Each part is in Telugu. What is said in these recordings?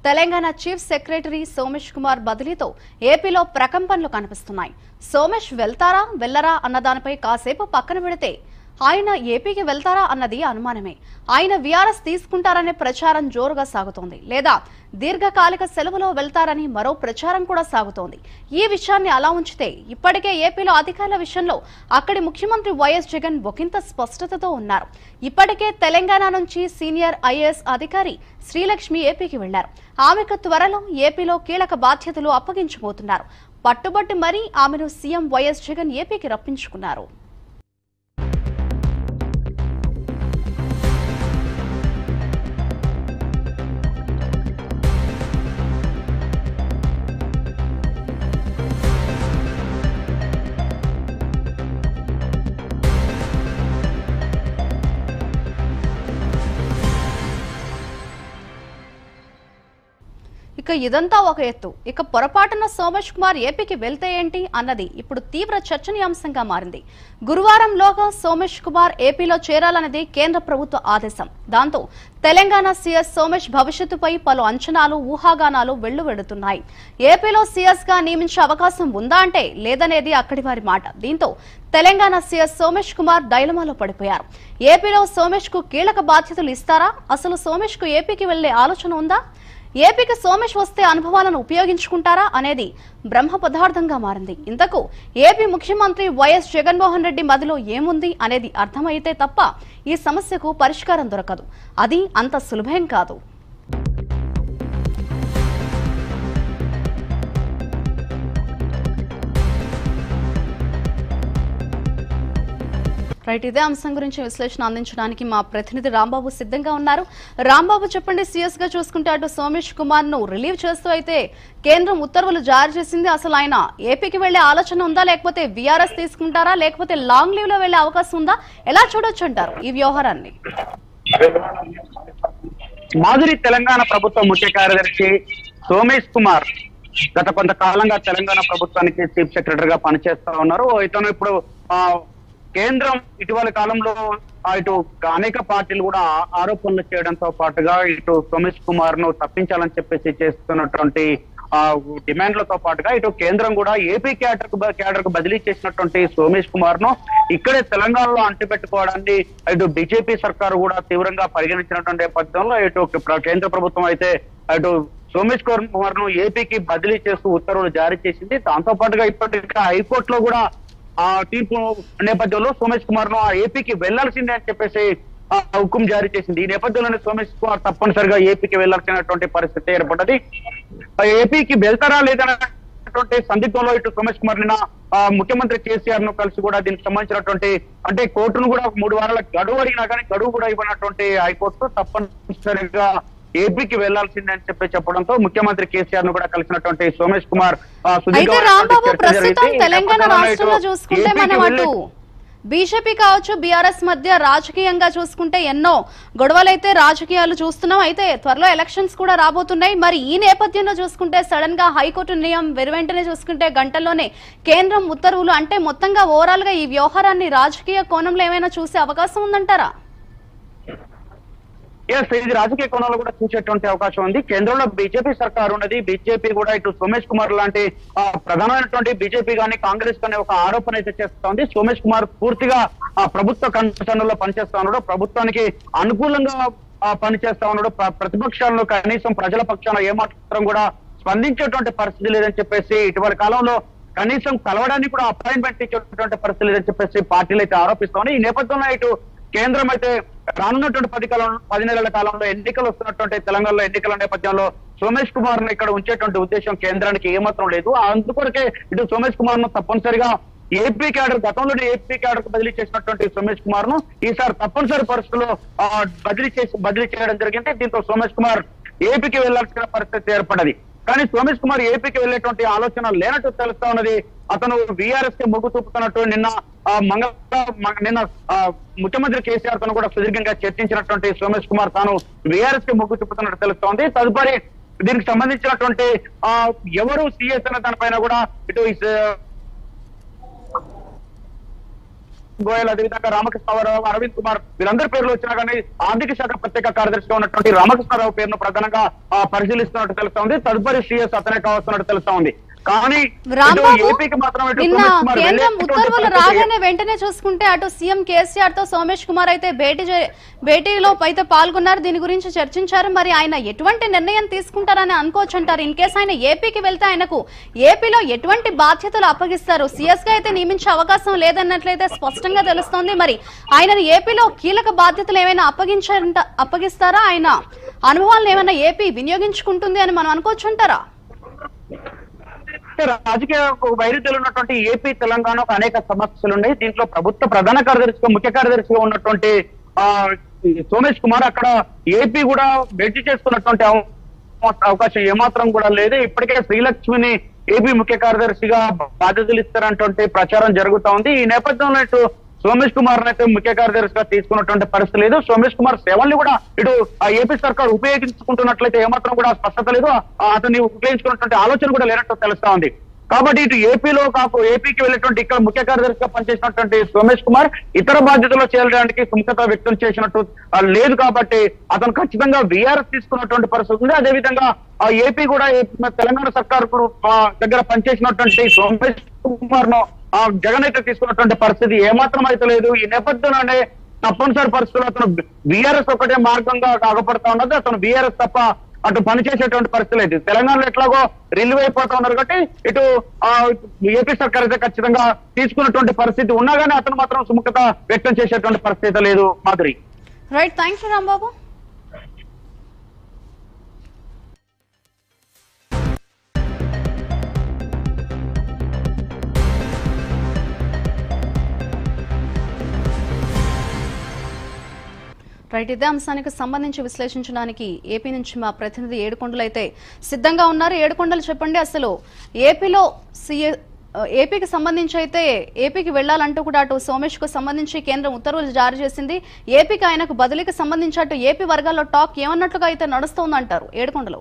తెలంగాణ చీఫ్ సెక్రటరీ సోమేష్ కుమార్ బదిలీతో ఏపీలో ప్రకంపనలు కనిపిస్తున్నాయి సోమేష్ వెళ్తారా వెళ్లరా అన్న దానిపై కాసేపు పక్కన పెడితే ఆయన ఏపీకి వెళ్తారా అన్నది అనుమానమే ఆయన వీఆర్ఎస్ తీసుకుంటారనే ప్రచారం జోరుగా సాగుతోంది లేదా దీర్ఘకాలిక సెలవులో వెళ్తారని మరో ప్రచారం కూడా సాగుతోంది ఈ విషయాన్ని అలా ఉంచితే ఇప్పటికే ఏపీలో అధికారుల విషయంలో అక్కడి ముఖ్యమంత్రి వైఎస్ జగన్ ఒకంత స్పష్టతతో ఉన్నారు ఇప్పటికే తెలంగాణ నుంచి సీనియర్ ఐఏఎస్ అధికారి శ్రీలక్ష్మి ఏపీకి వెళ్లారు ఆమెకు త్వరలో ఏపీలో కీలక బాధ్యతలు అప్పగించబోతున్నారు పట్టుబట్టి మరీ ఆమెను సీఎం వైఎస్ జగన్ ఏపీకి రప్పించుకున్నారు ఇక ఇదంతా ఒక ఎత్తు ఇక పొరపాటున సోమేష్ కుమార్ ఏపీకి వెళ్తే ఏంటి అన్నది ఇప్పుడు తీవ్ర చర్చనీయాంశంగా మారింది గురువారంలోగా సోమేష్ కుమార్ ఏపీలో చేరాలన్నది కేంద్ర ప్రభుత్వ ఆదేశం దాంతో తెలంగాణ సీఎస్ సోమేష్ భవిష్యత్తుపై పలు అంచనాలు ఊహాగానాలు వెళ్లువెడుతున్నాయి ఏపీలో సీఎస్ గా నియమించే అవకాశం ఉందా అంటే లేదనేది అక్కడి వారి మాట దీంతో తెలంగాణ సీఎస్ సోమేష్ కుమార్ డైలమాలో పడిపోయారు ఏపీలో సోమేష్ కు కీలక బాధ్యతలు ఇస్తారా అసలు సోమేష్ కు ఏపీకి వెళ్లే ఆలోచన ఉందా ఏపీకి సోమేష్ వస్తే అనుభవాలను ఉపయోగించుకుంటారా అనేది బ్రహ్మ పదార్థంగా మారింది ఇంతకు ఏపీ ముఖ్యమంత్రి వైఎస్ జగన్మోహన్ రెడ్డి మదిలో ఏముంది అనేది అర్థమైతే తప్ప ఈ సమస్యకు పరిష్కారం దొరకదు అది అంత సులభం కాదు రైట్ ఇదే అంశం గురించి విశ్లేషణ అందించడానికి మా ప్రతినిధి రాంబాబు సిద్ధంగా ఉన్నారు రాంబాబు చెప్పండి సీఎస్ గా చూసుకుంటే అటు సోమేష్ కుమార్ ను రిలీవ్ చేస్తూ అయితే కేంద్రం ఉత్తర్వులు జారీ చేసింది అసలు ఆయన ఏపీకి వెళ్లే ఆలోచన ఉందా లేకపోతే వీఆర్ఎస్ తీసుకుంటారా లేకపోతే లాంగ్ లీవ్ లో వెళ్లే అవకాశం ఉందా ఎలా చూడొచ్చు అంటారు ఈ వ్యవహారాన్ని మాధురి తెలంగాణ ప్రభుత్వ ముఖ్య కార్యదర్శి సోమేష్ కుమార్ గత కొంతకాలంగా తెలంగాణ ప్రభుత్వానికి చీఫ్ సెక్రటరీగా పనిచేస్తా ఉన్నారు ఇతను ఇప్పుడు ఆ, కేంద్రం ఇటీవల కాలంలో ఆ, ఇటు అనేక పార్టీలు కూడా ఆరోపణలు చేయడంతో పాటుగా ఇటు సోమేష్ కుమార్ ను తప్పించాలని చెప్పేసి చేస్తున్నటువంటి ఆ, డిమాండ్లతో పాటుగా ఇటు కేంద్రం కూడా ఏపీ క్యాడర్ కు క్యాడర్ కు బదిలీ చేసినటువంటి సోమేష్ కుమార్ ను ఇక్కడే తెలంగాణలో అంటిపెట్టుకోవడాన్ని ఇటు బీజేపీ సర్కారు కూడా తీవ్రంగా పరిగణించినటువంటి నేపథ్యంలో ఇటు ప్ర- కేంద్ర ప్రభుత్వం అయితే అటు సోమేష్ కుమార్ ను ఏపీకి బదిలీ చేస్తూ ఉత్తర్వులు జారీ చేసింది దాంతో పాటుగా ఇప్పటికే హైకోర్టులో కూడా ఆ తీర్పు నేపథ్యంలో సోమేష్ కుమార్ ను ఆ ఏపీకి వెళ్లాల్సిందే అని చెప్పేసి ఆ హుకుం జారీ చేసింది ఈ నేపథ్యంలోనే సోమేష్ కుమార్ తప్పనిసరిగా ఏపీకి వెళ్లాల్సినటువంటి పరిస్థితి ఏర్పడ్డది ఆ ఏపీకి వెళ్తారా లేదన్నటువంటి సందిగ్ధంలో ఇటు సోమేష్ కుమార్ నిన్న ఆ, ముఖ్యమంత్రి కేసీఆర్ ను కలిసి కూడా దీనికి సంబంధించినటువంటి అంటే కోర్టును కూడా ఒక మూడు వారాల గడువు అడిగినా కానీ గడువు కూడా ఇవ్వనటువంటి హైకోర్టు తప్పనిసరిగా ఏపీకి వెళ్లాల్సిందే అని చెప్పి చెప్పడంతో ముఖ్యమంత్రి కేసీఆర్ ను కూడా కలిసినటువంటి సోమేష్ కుమార్ ఆ, అయితే సుదీర్ఘమైనటువంటి రాంబాబు చర్చ ప్రస్తుతం జరిగింది. ఈ తెలంగాణ నేపథ్యంలో రాష్ట్రంలో ఇటు చూసుకుంటే ఏపీకి మనం వెళ్ళే- అటు బీజేపీ కావచ్చు బీఆర్ఎస్ మధ్య రాజకీయంగా చూసుకుంటే ఎన్నో గొడవలైతే రాజకీయాలు చూస్తున్నాం అయితే త్వరలో ఎలక్షన్స్ కూడా రాబోతున్నాయి మరి ఈ నేపథ్యంలో చూసుకుంటే సడన్ గా హైకోర్టు నియమం వెనువెంటనే చూసుకుంటే గంటల్లోనే కేంద్రం ఉత్తర్వులు అంటే మొత్తంగా ఓవరాల్ గా ఈ వ్యవహారాన్ని రాజకీయ కోణంలో ఏమైనా చూసే అవకాశం ఉందంటారా ఎస్ ఇది రాజకీయ కోణంలో కూడా చూసేటువంటి అవకాశం ఉంది కేంద్రంలో బీజేపీ సర్కార్ ఉన్నది బీజేపీ కూడా ఇటు సోమేష్ కుమార్ లాంటి ఆ, ప్రధానమైనటువంటి బీజేపీ కానీ కాంగ్రెస్ కానీ ఒక ఆరోపణ అయితే చేస్తా ఉంది సోమేష్ కుమార్ పూర్తిగా ఆ, ప్రభుత్వ కన్సర్న్లో పనిచేస్తా ఉన్నాడు ప్రభుత్వానికి అనుకూలంగా ఆ, పనిచేస్తా ఉన్నాడు ప్ర- ప్రతిపక్షాలను కనీసం ప్రజల పక్షాన ఏమాత్రం కూడా స్పందించేటువంటి పరిస్థితి లేదని చెప్పేసి ఇటీవల కాలంలో కనీసం కలవడానికి కూడా అపాయింట్మెంట్ ఇచ్చేటువంటి పరిస్థితి లేదని చెప్పేసి పార్టీలు అయితే ఆరోపిస్తా ఉన్నాయి ఈ నేపథ్యంలో ఇటు కేంద్రం అయితే రానున్నటువంటి పది కాలం పది నెలల కాలంలో ఎన్నికలు వస్తున్నటువంటి తెలంగాణలో ఎన్నికల నేపథ్యంలో సోమేష్ కుమార్ ను ఇక్కడ ఉంచేటువంటి ఉద్దేశం కేంద్రానికి ఏమాత్రం లేదు అందుకొరకే ఇటు సోమేష్ కుమార్ ను తప్పనిసరిగా ఏపీ క్యాడర్ గతంలోనే ఏపీ క్యాడర్ కు బదిలీ చేసినటువంటి సోమేష్ కుమార్ ను ఈసారి తప్పనిసరి పరిస్థితుల్లో ఆ, బదిలీ చేసి బదిలీ చేయడం జరిగింది దీంతో సోమేష్ కుమార్ ఏపీకి వెళ్లాల్సిన పరిస్థితి ఏర్పడది కానీ సోమేష్ కుమార్ ఏపీకి వెళ్లేటువంటి ఆలోచన లేనట్టు తెలుస్తా ఉన్నది అతను విఆర్ఎస్ కి మొగ్గు చూపుతున్నట్టు నిన్న ఆ, మంగళ మ- నిన్న ఆ, ముఖ్యమంత్రి కేసీఆర్ తను కూడా సుదీర్ఘంగా చర్చించినటువంటి సోమేష్ కుమార్ తాను విఆర్ఎస్ కి మొగ్గు చూపుతున్నట్టు తెలుస్తోంది తదుపరి దీనికి సంబంధించినటువంటి ఆ ఎవరు సీఎస్ అనే దానిపైన కూడా ఇటు ఈ స- గోయల్ అదేవిధంగా రామకృష్ణరావు అరవింద్ కుమార్ వీరందరి పేర్లు వచ్చినా కానీ ఆర్థిక శాఖ ప్రత్యేక కార్యదర్శిగా ఉన్నటువంటి రామకృష్ణరావు పేరును ప్రధానంగా ఆ, పరిశీలిస్తున్నట్టు తెలుస్తా ఉంది తదుపరి శ్రీఎస్ అతనే కావస్తున్నట్టు తెలుస్తా ఉంది కానీ ఇటు రాంబాబు ఏపీకి మాత్రం ఇటు నిన్న సుమిత్ కుమార్ కేంద్రం వెళ్ళేటటువంటి ఉత్తర్వులు పరిస్థితి రాగానే వెంటనే చూసుకుంటే అటు సీఎం కేసీఆర్ తో సోమేష్ కుమార్ అయితే భేటీ చే- భేటీలో అయితే పాల్గొన్నారు దీని గురించి చర్చించారు మరి ఆయన ఎటువంటి నిర్ణయం తీసుకుంటారని అనుకోవచ్చు అంటారు ఇన్ కేసు ఆయన ఏపీకి వెళ్తే ఆయనకు ఏపీలో ఎటువంటి బాధ్యతలు అప్పగిస్తారు సీఎస్ గా అయితే నియమించే అవకాశం లేదన్నట్లయితే స్పష్టంగా తెలుస్తోంది మరి ఆయనను ఏపీలో కీలక బాధ్యతలు ఏమైనా అప్పగించారంట అప్పగిస్తారా ఆయన అనుభవాలను ఏమైనా ఏపీ వినియోగించుకుంటుంది అని మనం అనుకోవచ్చు అంటారా అంటే రాజకీయ వైరుధ్యాలు ఉన్నటువంటి ఏపీ తెలంగాణకు అనేక సమస్యలు ఉన్నాయి దీంట్లో ప్రభుత్వ ప్రధాన కార్యదర్శిగా ముఖ్య కార్యదర్శిగా ఉన్నటువంటి ఆ ఈ సోమేష్ కుమార్ అక్కడ ఏపీ కూడా భేటీ చేసుకున్నటువంటి అవ- అవకాశం ఏమాత్రం కూడా లేదు ఇప్పటికే శ్రీలక్ష్మిని ఏపీ ముఖ్య కార్యదర్శిగా బాధ్యతలు ఇస్తారంటువంటి ప్రచారం జరుగుతా ఉంది ఈ నేపథ్యంలో ఇటు సోమేష్ కుమార్ అయితే ముఖ్య కార్యదర్శిగా తీసుకున్నటువంటి పరిస్థితి లేదు సోమేష్ కుమార్ సేవల్ని కూడా ఇటు ఆ ఏపీ సర్కార్ ఉపయోగించుకుంటున్నట్లయితే ఏమాత్రం కూడా స్పష్టత లేదు ఆ అతన్ని ఉపయోగించుకున్నటువంటి ఆలోచన కూడా లేనట్టు తెలుస్తా ఉంది కాబట్టి ఇటు ఏపీలో కాకు ఏపీకి వెళ్ళేటువంటి ఇక్కడ ముఖ్య కార్యదర్శిగా పనిచేసినటువంటి సోమేష్ కుమార్ ఇతర బాధ్యతలు చేయడానికి సుముఖత వ్యక్తం చేసినట్టు ఆ, లేదు కాబట్టి అతను ఖచ్చితంగా విఆర్ఎస్ తీసుకున్నటువంటి పరిస్థితి ఉంది అదేవిధంగా ఆ ఏపీ కూడా ఏ- తెలంగాణ సర్కార్ కు, ఆ, దగ్గర పనిచేసినటువంటి సోమేష్ కుమార్ ను ఆ, జగన్ అయితే తీసుకున్నటువంటి పరిస్థితి ఏమాత్రం అయితే లేదు ఈ నేపథ్యంలోనే తప్పనిసరి పరిస్థితుల్లో అతను బీఆర్ఎస్ ఒకటే మార్గంగా కాకపడతా ఉన్నది అతను బీఆర్ఎస్ తప్ప అటు పనిచేసేటువంటి పరిస్థితి లేదు తెలంగాణలో ఎట్లాగో రిలీవ్ అయిపోతా ఉన్నారు కాబట్టి ఇటు ఆ, ఏపీ సర్కార్ అయితే ఖచ్చితంగా తీసుకున్నటువంటి పరిస్థితి ఉన్నా కానీ అతను మాత్రం సుముఖత వ్యక్తం చేసేటువంటి పరిస్థితి లేదు Madhuri right thank you Rambabu right ఇదే అంశానికి సంబంధించి విశ్లేషించడానికి ఏపీ నుంచి మా ప్రతినిధి ఏడుకొండలు అయితే సిద్ధంగా ఉన్నారు ఏడుకొండలు చెప్పండి అసలు ఏపీలో సీఏ ఏపీకి సంబంధించి అయితే ఏపీకి వెళ్లాలంటూ కూడా అటు సోమేష్ కు సంబంధించి కేంద్రం ఉత్తర్వులు జారీ చేసింది ఏపీకి ఆయనకు బదిలీకి సంబంధించి అటు ఏపీ వర్గాల్లో టాక్ ఏమన్నట్లుగా అయితే నడుస్తోందంటారు ఏడుకొండలు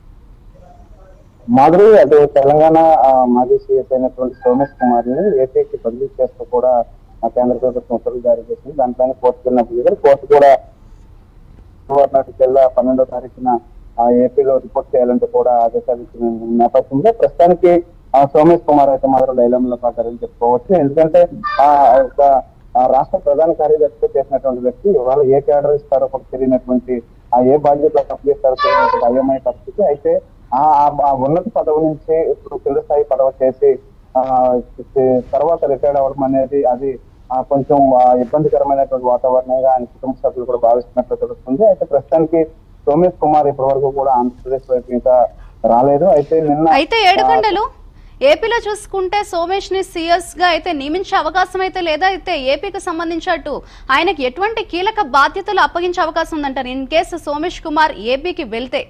మాధురి అటు తెలంగాణ ఆ, మాజీ సీఎస్ అయినటువంటి సోమేష్ కుమార్ ని ఏపీకి బదిలీ చేస్తూ కూడా ఆ కేంద్ర ప్రభుత్వం ఉత్తర్వులు జారీ చేసింది దానిపైన కోర్టుకు వెళ్ళినప్పుడు కోర్టు కూడా గవర్నర్ జిల్లా పన్నెండో తారీఖున ఆ ఏపీలో రిపోర్ట్ చేయాలంటే కూడా ఆదేశాలు ఇచ్చిన నేపథ్యంలో ప్రస్తుతానికి ఆ సోమేష్ కుమార్ అయితే మాత్రం డైలాంలో పడ్డారని చెప్పుకోవచ్చు ఎందుకంటే ఆ యొక్క ఆ రాష్ట్ర ప్రధాన కార్యదర్శిగా చేసినటువంటి వ్యక్తి ఇవాళ ఏ క్యాడర్ ఇస్తారో కూడా తెలియనటువంటి ఆ ఏ బాధ్యతలు అప్పగిస్తారో తెలియనటువంటి అయోమయ పరిస్థితి అయితే ఆ ఆ- ఆ ఉన్నత పదవి నుంచి ఇప్పుడు కింద స్థాయి పదవి చేసి ఆ తర్వాత రిటైర్డ్ అవ్వడం అనేది అది ఆ కొంచెం ఆ, ఇబ్బందికరమైనటువంటి వాతావరణంగా ఆయన కుటుంబ సభ్యులు కూడా భావిస్తున్నట్లు తెలుస్తుంది అయితే ప్రస్తుతానికి సోమేష్ కుమార్ ఇప్పటి వరకు కూడా ఆంధ్రప్రదేశ్ వైపు ఇంకా రాలేదు అయితే నిన్న అయితే ఏడుకొండలు ఏపీలో చూసుకుంటే సోమేష్ ని సీఎస్ గా అయితే నియమించే అవకాశం అయితే లేదా అయితే ఏపీకి సంబంధించి అటు ఆయనకి ఎటువంటి కీలక బాధ్యతలు అప్పగించే అవకాశం ఉందంటారు ఇన్ కేసు సోమేష్ కుమార్ ఏపీకి వెళ్తే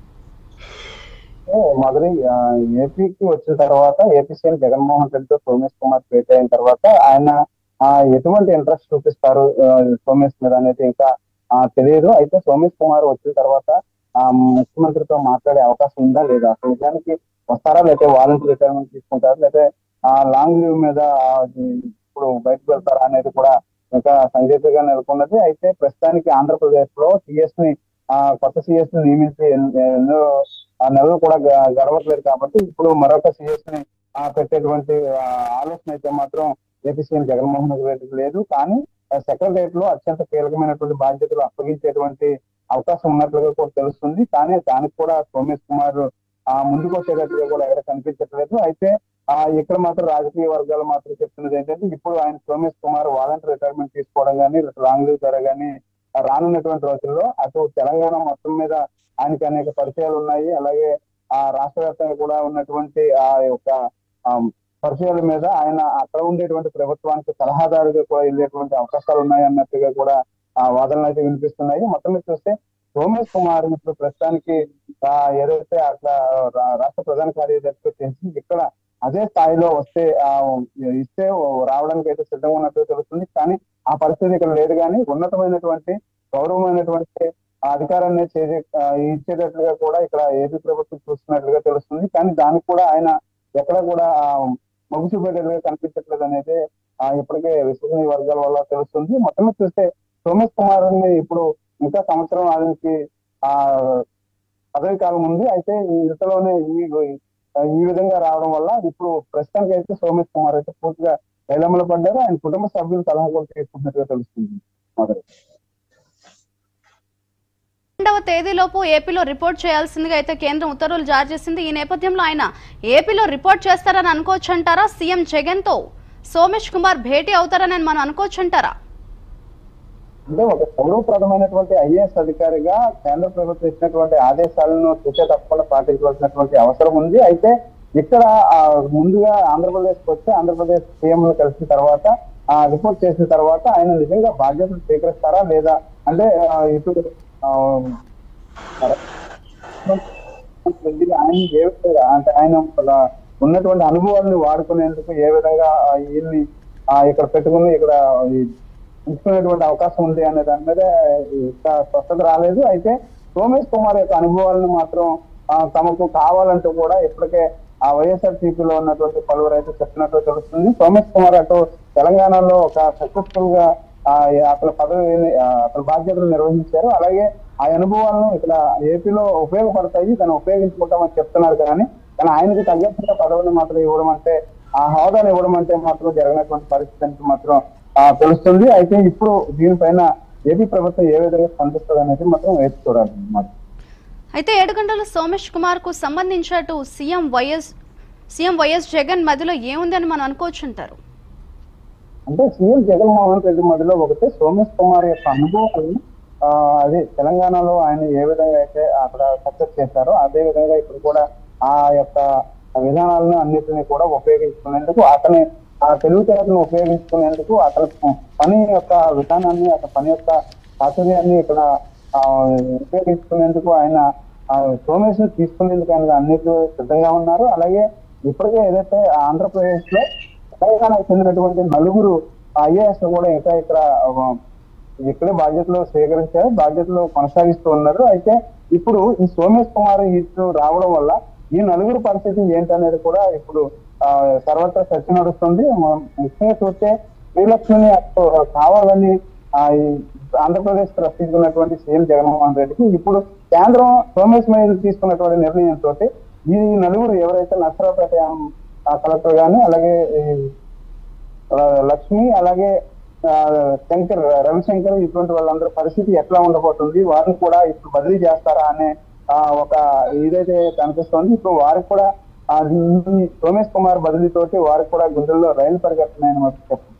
అంటే మధురి ఆ, ఏపీకి వచ్చిన తర్వాత ఏపీ సీఎం జగన్మోహన్ రెడ్డితో సోమేష్ కుమార్ భేటీ అయిన తర్వాత ఆయన ఆ, ఎటువంటి ఇంట్రెస్ట్ చూపిస్తారు ఆ, సోమేష్ మీద అనేది ఇంకా ఆ, తెలియదు అయితే సోమేష్ కుమార్ వచ్చిన తర్వాత ఆ ముఖ్యమంత్రితో మాట్లాడే అవకాశం ఉందా లేదా అసలు నిజానికి వస్తారా లేకపోతే వాలంటీర్ రిటైర్మెంట్ తీసుకుంటారా లేకపోతే ఆ లాంగ్ లీవ్ మీద ఆ, ఇప్పుడు బయటకు వెళ్తారా అనేది కూడా ఇంకా సంగీతగా నెలకొన్నది అయితే ప్రస్తుతానికి ఆంధ్రప్రదేశ్ లో సిఎస్ ని ఆ, కొత్త సిఎస్ ని నియమించి ఎన్- ఎన్నో ఆ నెలలు కూడా గ- గడవట్లేదు కాబట్టి ఇప్పుడు మరొక సిఎస్ ని ఆ, పెట్టేటువంటి ఆ, ఆలోచన అయితే మాత్రం ఏపీ సీఎం జగన్మోహన్ రెడ్డికి లేదు కానీ సెక్రటరియట్ లో అత్యంత కీలకమైనటువంటి బాధ్యతలు అప్పగించేటువంటి అవకాశం ఉన్నట్లుగా కూడా తెలుస్తుంది కానీ దానికి కూడా సోమేష్ కుమార్ ఆ ముందుకు వచ్చేటట్టుగా కూడా ఎక్కడ కనిపించట్లేదు అయితే ఆ ఇక్కడ మాత్రం రాజకీయ వర్గాలు మాత్రం చెప్తున్నది ఏంటంటే ఇప్పుడు ఆయన సోమేష్ కుమార్ వాలంటీర్ రిటైర్మెంట్ తీసుకోవడం కానీ లాంగ్ లీవ్ ద్వారా కానీ రానున్నటువంటి రోజుల్లో అటు తెలంగాణ మొత్తం మీద ఆయనకి అనేక పరిచయాలు ఉన్నాయి అలాగే ఆ రాష్ట్ర వ్యాప్తంగా కూడా ఉన్నటువంటి ఆ యొక్క ఆ, పరిచయాల మీద ఆయన అక్కడ ఉండేటువంటి ప్రభుత్వానికి సలహాదారుగా కూడా వెళ్ళేటువంటి అవకాశాలు ఉన్నాయి అన్నట్టుగా కూడా ఆ వాదనలు అయితే వినిపిస్తున్నాయి మొత్తం మీద చూస్తే సోమేష్ కుమార్ ఇప్పుడు ప్రస్తుతానికి ఆ, ఏదైతే అట్లా రా- రాష్ట్ర ప్రధాన కార్యదర్శి చేసి ఇక్కడ అదే స్థాయిలో వస్తే ఆ, ఇస్తే రావడానికి అయితే సిద్ధంగా ఉన్నట్టు తెలుస్తుంది కానీ ఆ పరిస్థితి ఇక్కడ లేదు కానీ ఉన్నతమైనటువంటి గౌరవమైనటువంటి ఆ అధికారాన్ని చేసే ఆ, ఇచ్చేటట్లుగా కూడా ఇక్కడ ఏపీ ప్రభుత్వం చూస్తున్నట్లుగా తెలుస్తుంది కానీ దానికి కూడా ఆయన ఎక్కడ కూడా ఆ, మొగ్గు చూపేటట్లుగా కనిపించట్లేదు అనేది ఆ, ఇప్పటికే విశ్వసనీయ వర్గాల వల్ల తెలుస్తుంది మొత్తం మీద చూస్తే సోమేష్ కుమార్ ని ఇప్పుడు ఇంకా సంవత్సరం ఆయనకి ఆ పదవి కాలం ఉంది అయితే ఈ ఇంతలోనే ఈ ఈ విధంగా రావడం వల్ల ఇప్పుడు ప్రస్తుతానికి అయితే సోమేష్ కుమార్ అయితే పూర్తిగా వేలమ్మలు పడ్డారు ఆయన కుటుంబ సభ్యులు సలహా కూడా తీసుకుంటున్నట్టుగా తెలుస్తుంది మొదలు రెండవ తేదీలోపు ఏపీలో రిపోర్ట్ చేయాల్సిందిగా అయితే కేంద్రం ఉత్తర్వులు జారీ చేసింది ఈ నేపథ్యంలో ఆయన ఏపీలో రిపోర్ట్ చేస్తారని అనుకోవచ్చు అంటారా సీఎం జగన్ తో సోమేష్ కుమార్ భేటీ అవుతారని మనం అనుకోవచ్చు అంటారా అంటే ఒక గౌరవప్రదమైనటువంటి ఐఏఎస్ అధికారిగా కేంద్ర ప్రభుత్వం ఇచ్చినటువంటి ఆదేశాలను చూసే తప్పకుండా పాటించవలసినటువంటి అవసరం ఉంది అయితే ఇక్కడ ఆ, ముందుగా ఆంధ్రప్రదేశ్ వచ్చి ఆంధ్రప్రదేశ్ సీఎం కలిసిన తర్వాత ఆ రిపోర్ట్ చేసిన తర్వాత ఆయన నిజంగా బాధ్యతలు స్వీకరిస్తారా లేదా అంటే ఆ, ఇప్పుడు ఆ, వెళ్ళి ఆయన ఏ విధంగా అంటే ఆయన ఒక ఉన్నటువంటి అనుభవాలను వాడుకునేందుకు ఏ విధంగా ఆ ఈయన్ని ఆ ఇక్కడ పెట్టుకుని ఇక్కడ ఈ ఉంచుకునేటువంటి అవకాశం ఉంది అనే దాని మీద ఇంకా స్పష్టత రాలేదు అయితే సోమేష్ కుమార్ యొక్క అనుభవాలను మాత్రం ఆ, తమకు కావాలంటూ కూడా ఇప్పటికే ఆ వైఎస్ఆర్ లో ఉన్నటువంటి పలువురు అయితే చెప్పినట్టు తెలుస్తుంది సోమేష్ కుమార్ అటు తెలంగాణలో ఒక సక్సెస్ఫుల్ గా ఆ, అతని పదవిని ఆ, అతని బాధ్యతలు నిర్వహించారు అలాగే ఆ అనుభవాలను ఇక్కడ ఏపీలో ఉపయోగపడతాయి దాన్ని ఉపయోగించుకుంటామని చెప్తున్నారు కానీ కానీ ఆయనకు తగ్గట్టుగా పదవిని మాత్రం ఇవ్వడం అంటే ఆ హోదాను ఇవ్వడం అంటే మాత్రం జరగనటువంటి పరిస్థితి అంటే మాత్రం ఆ, తెలుస్తుంది అయితే ఇప్పుడు దీనిపైన ఏపీ ప్రభుత్వం ఏ విధంగా స్పందిస్తుంది అనేది మాత్రం వేచి చూడాలి అన్నమాట అయితే ఏడుగంటల సోమేష్ కుమార్ కు సంబంధించి అటు CM YS CM YS Jagan మధ్యలో ఏముందని మనం అనుకోవచ్చు అంటారు అంటే సీఎం జగన్మోహన్ రెడ్డి మధ్యలో ఒకటి సోమేష్ కుమార్ యొక్క అనుభవాలు ఆ, అదే తెలంగాణలో ఆయన ఏ విధంగా అయితే అక్కడ సక్సెస్ చేశారో అదే విధంగా ఇప్పుడు కూడా ఆ యొక్క విధానాలను అన్నిటిని కూడా ఉపయోగించుకునేందుకు అతని ఆ తెలివితేటలను ఉపయోగించుకునేందుకు అతని పని యొక్క విధానాన్ని అతని పని యొక్క చాతుర్యాన్ని ఇక్కడ ఆ, ఉపయోగించుకునేందుకు ఆయన ఆ, సోమేష్ ని తీసుకునేందుకు ఆయన అన్నిటి సిద్ధంగా ఉన్నారు అలాగే ఇప్పటికే ఏదైతే ఆంధ్రప్రదేశ్ లో తెలంగాణకు చెందినటువంటి నలుగురు ఐఏఎస్ కూడా ఇంకా ఇక్కడ ఆ, ఇక్కడే బాధ్యతలు స్వీకరించారు బాధ్యతలు కొనసాగిస్తూ ఉన్నారు అయితే ఇప్పుడు ఈ సోమేష్ కుమార్ ఇటు రావడం వల్ల ఈ నలుగురు పరిస్థితి ఏంటనేది కూడా ఇప్పుడు ఆ, సర్వత్రా చర్చ నడుస్తుంది మ- ముఖ్యంగా చూస్తే శ్రీలక్ష్మిని అటు కావాలని ఆ, ఈ ఆంధ్రప్రదేశ్ ప్రశ్నించుకున్నటువంటి సీఎం జగన్మోహన్ రెడ్డికి ఇప్పుడు కేంద్రం సోమేష్ మీద తీసుకున్నటువంటి నిర్ణయంతో ఈ నలుగురు ఎవరైతే నర్సరావుపేట ఆ, కలెక్టర్ గాని అలాగే ఈ ఆ, లక్ష్మి అలాగే ఆ, శంకర్ రవిశంకర్ ఇటువంటి వాళ్ళందరి పరిస్థితి ఎట్లా ఉండబోతుంది వారిని కూడా ఇప్పుడు బదిలీ చేస్తారా అనే ఆ, ఒక ఇదైతే కనిపిస్తోంది ఇప్పుడు వారికి కూడా ఆ, ఈ సోమేష్ కుమార్ బదిలీతోటి వారికి కూడా గుండెల్లో రైలు పరిగెడుతున్నాయని మాత్రం చెప్పండి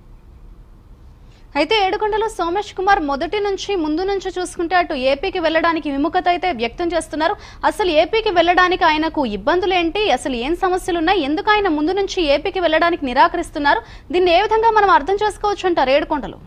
అయితే ఏడుకొండలో సోమేష్ కుమార్ మొదటి నుంచి ముందు నుంచి చూసుకుంటే అటు ఏపీకి వెళ్ళడానికి విముఖత అయితే వ్యక్తం చేస్తున్నారు అసలు ఏపీకి వెళ్ళడానికి ఆయనకు ఇబ్బందులు ఏంటి అసలు ఏం సమస్యలు ఉన్నాయి ఎందుకు ఆయన ముందు నుంచి ఏపీకి వెళ్ళడానికి నిరాకరిస్తున్నారు దీన్ని ఏ విధంగా మనం అర్థం చేసుకోవచ్చు అంటారు ఏడుకొండలు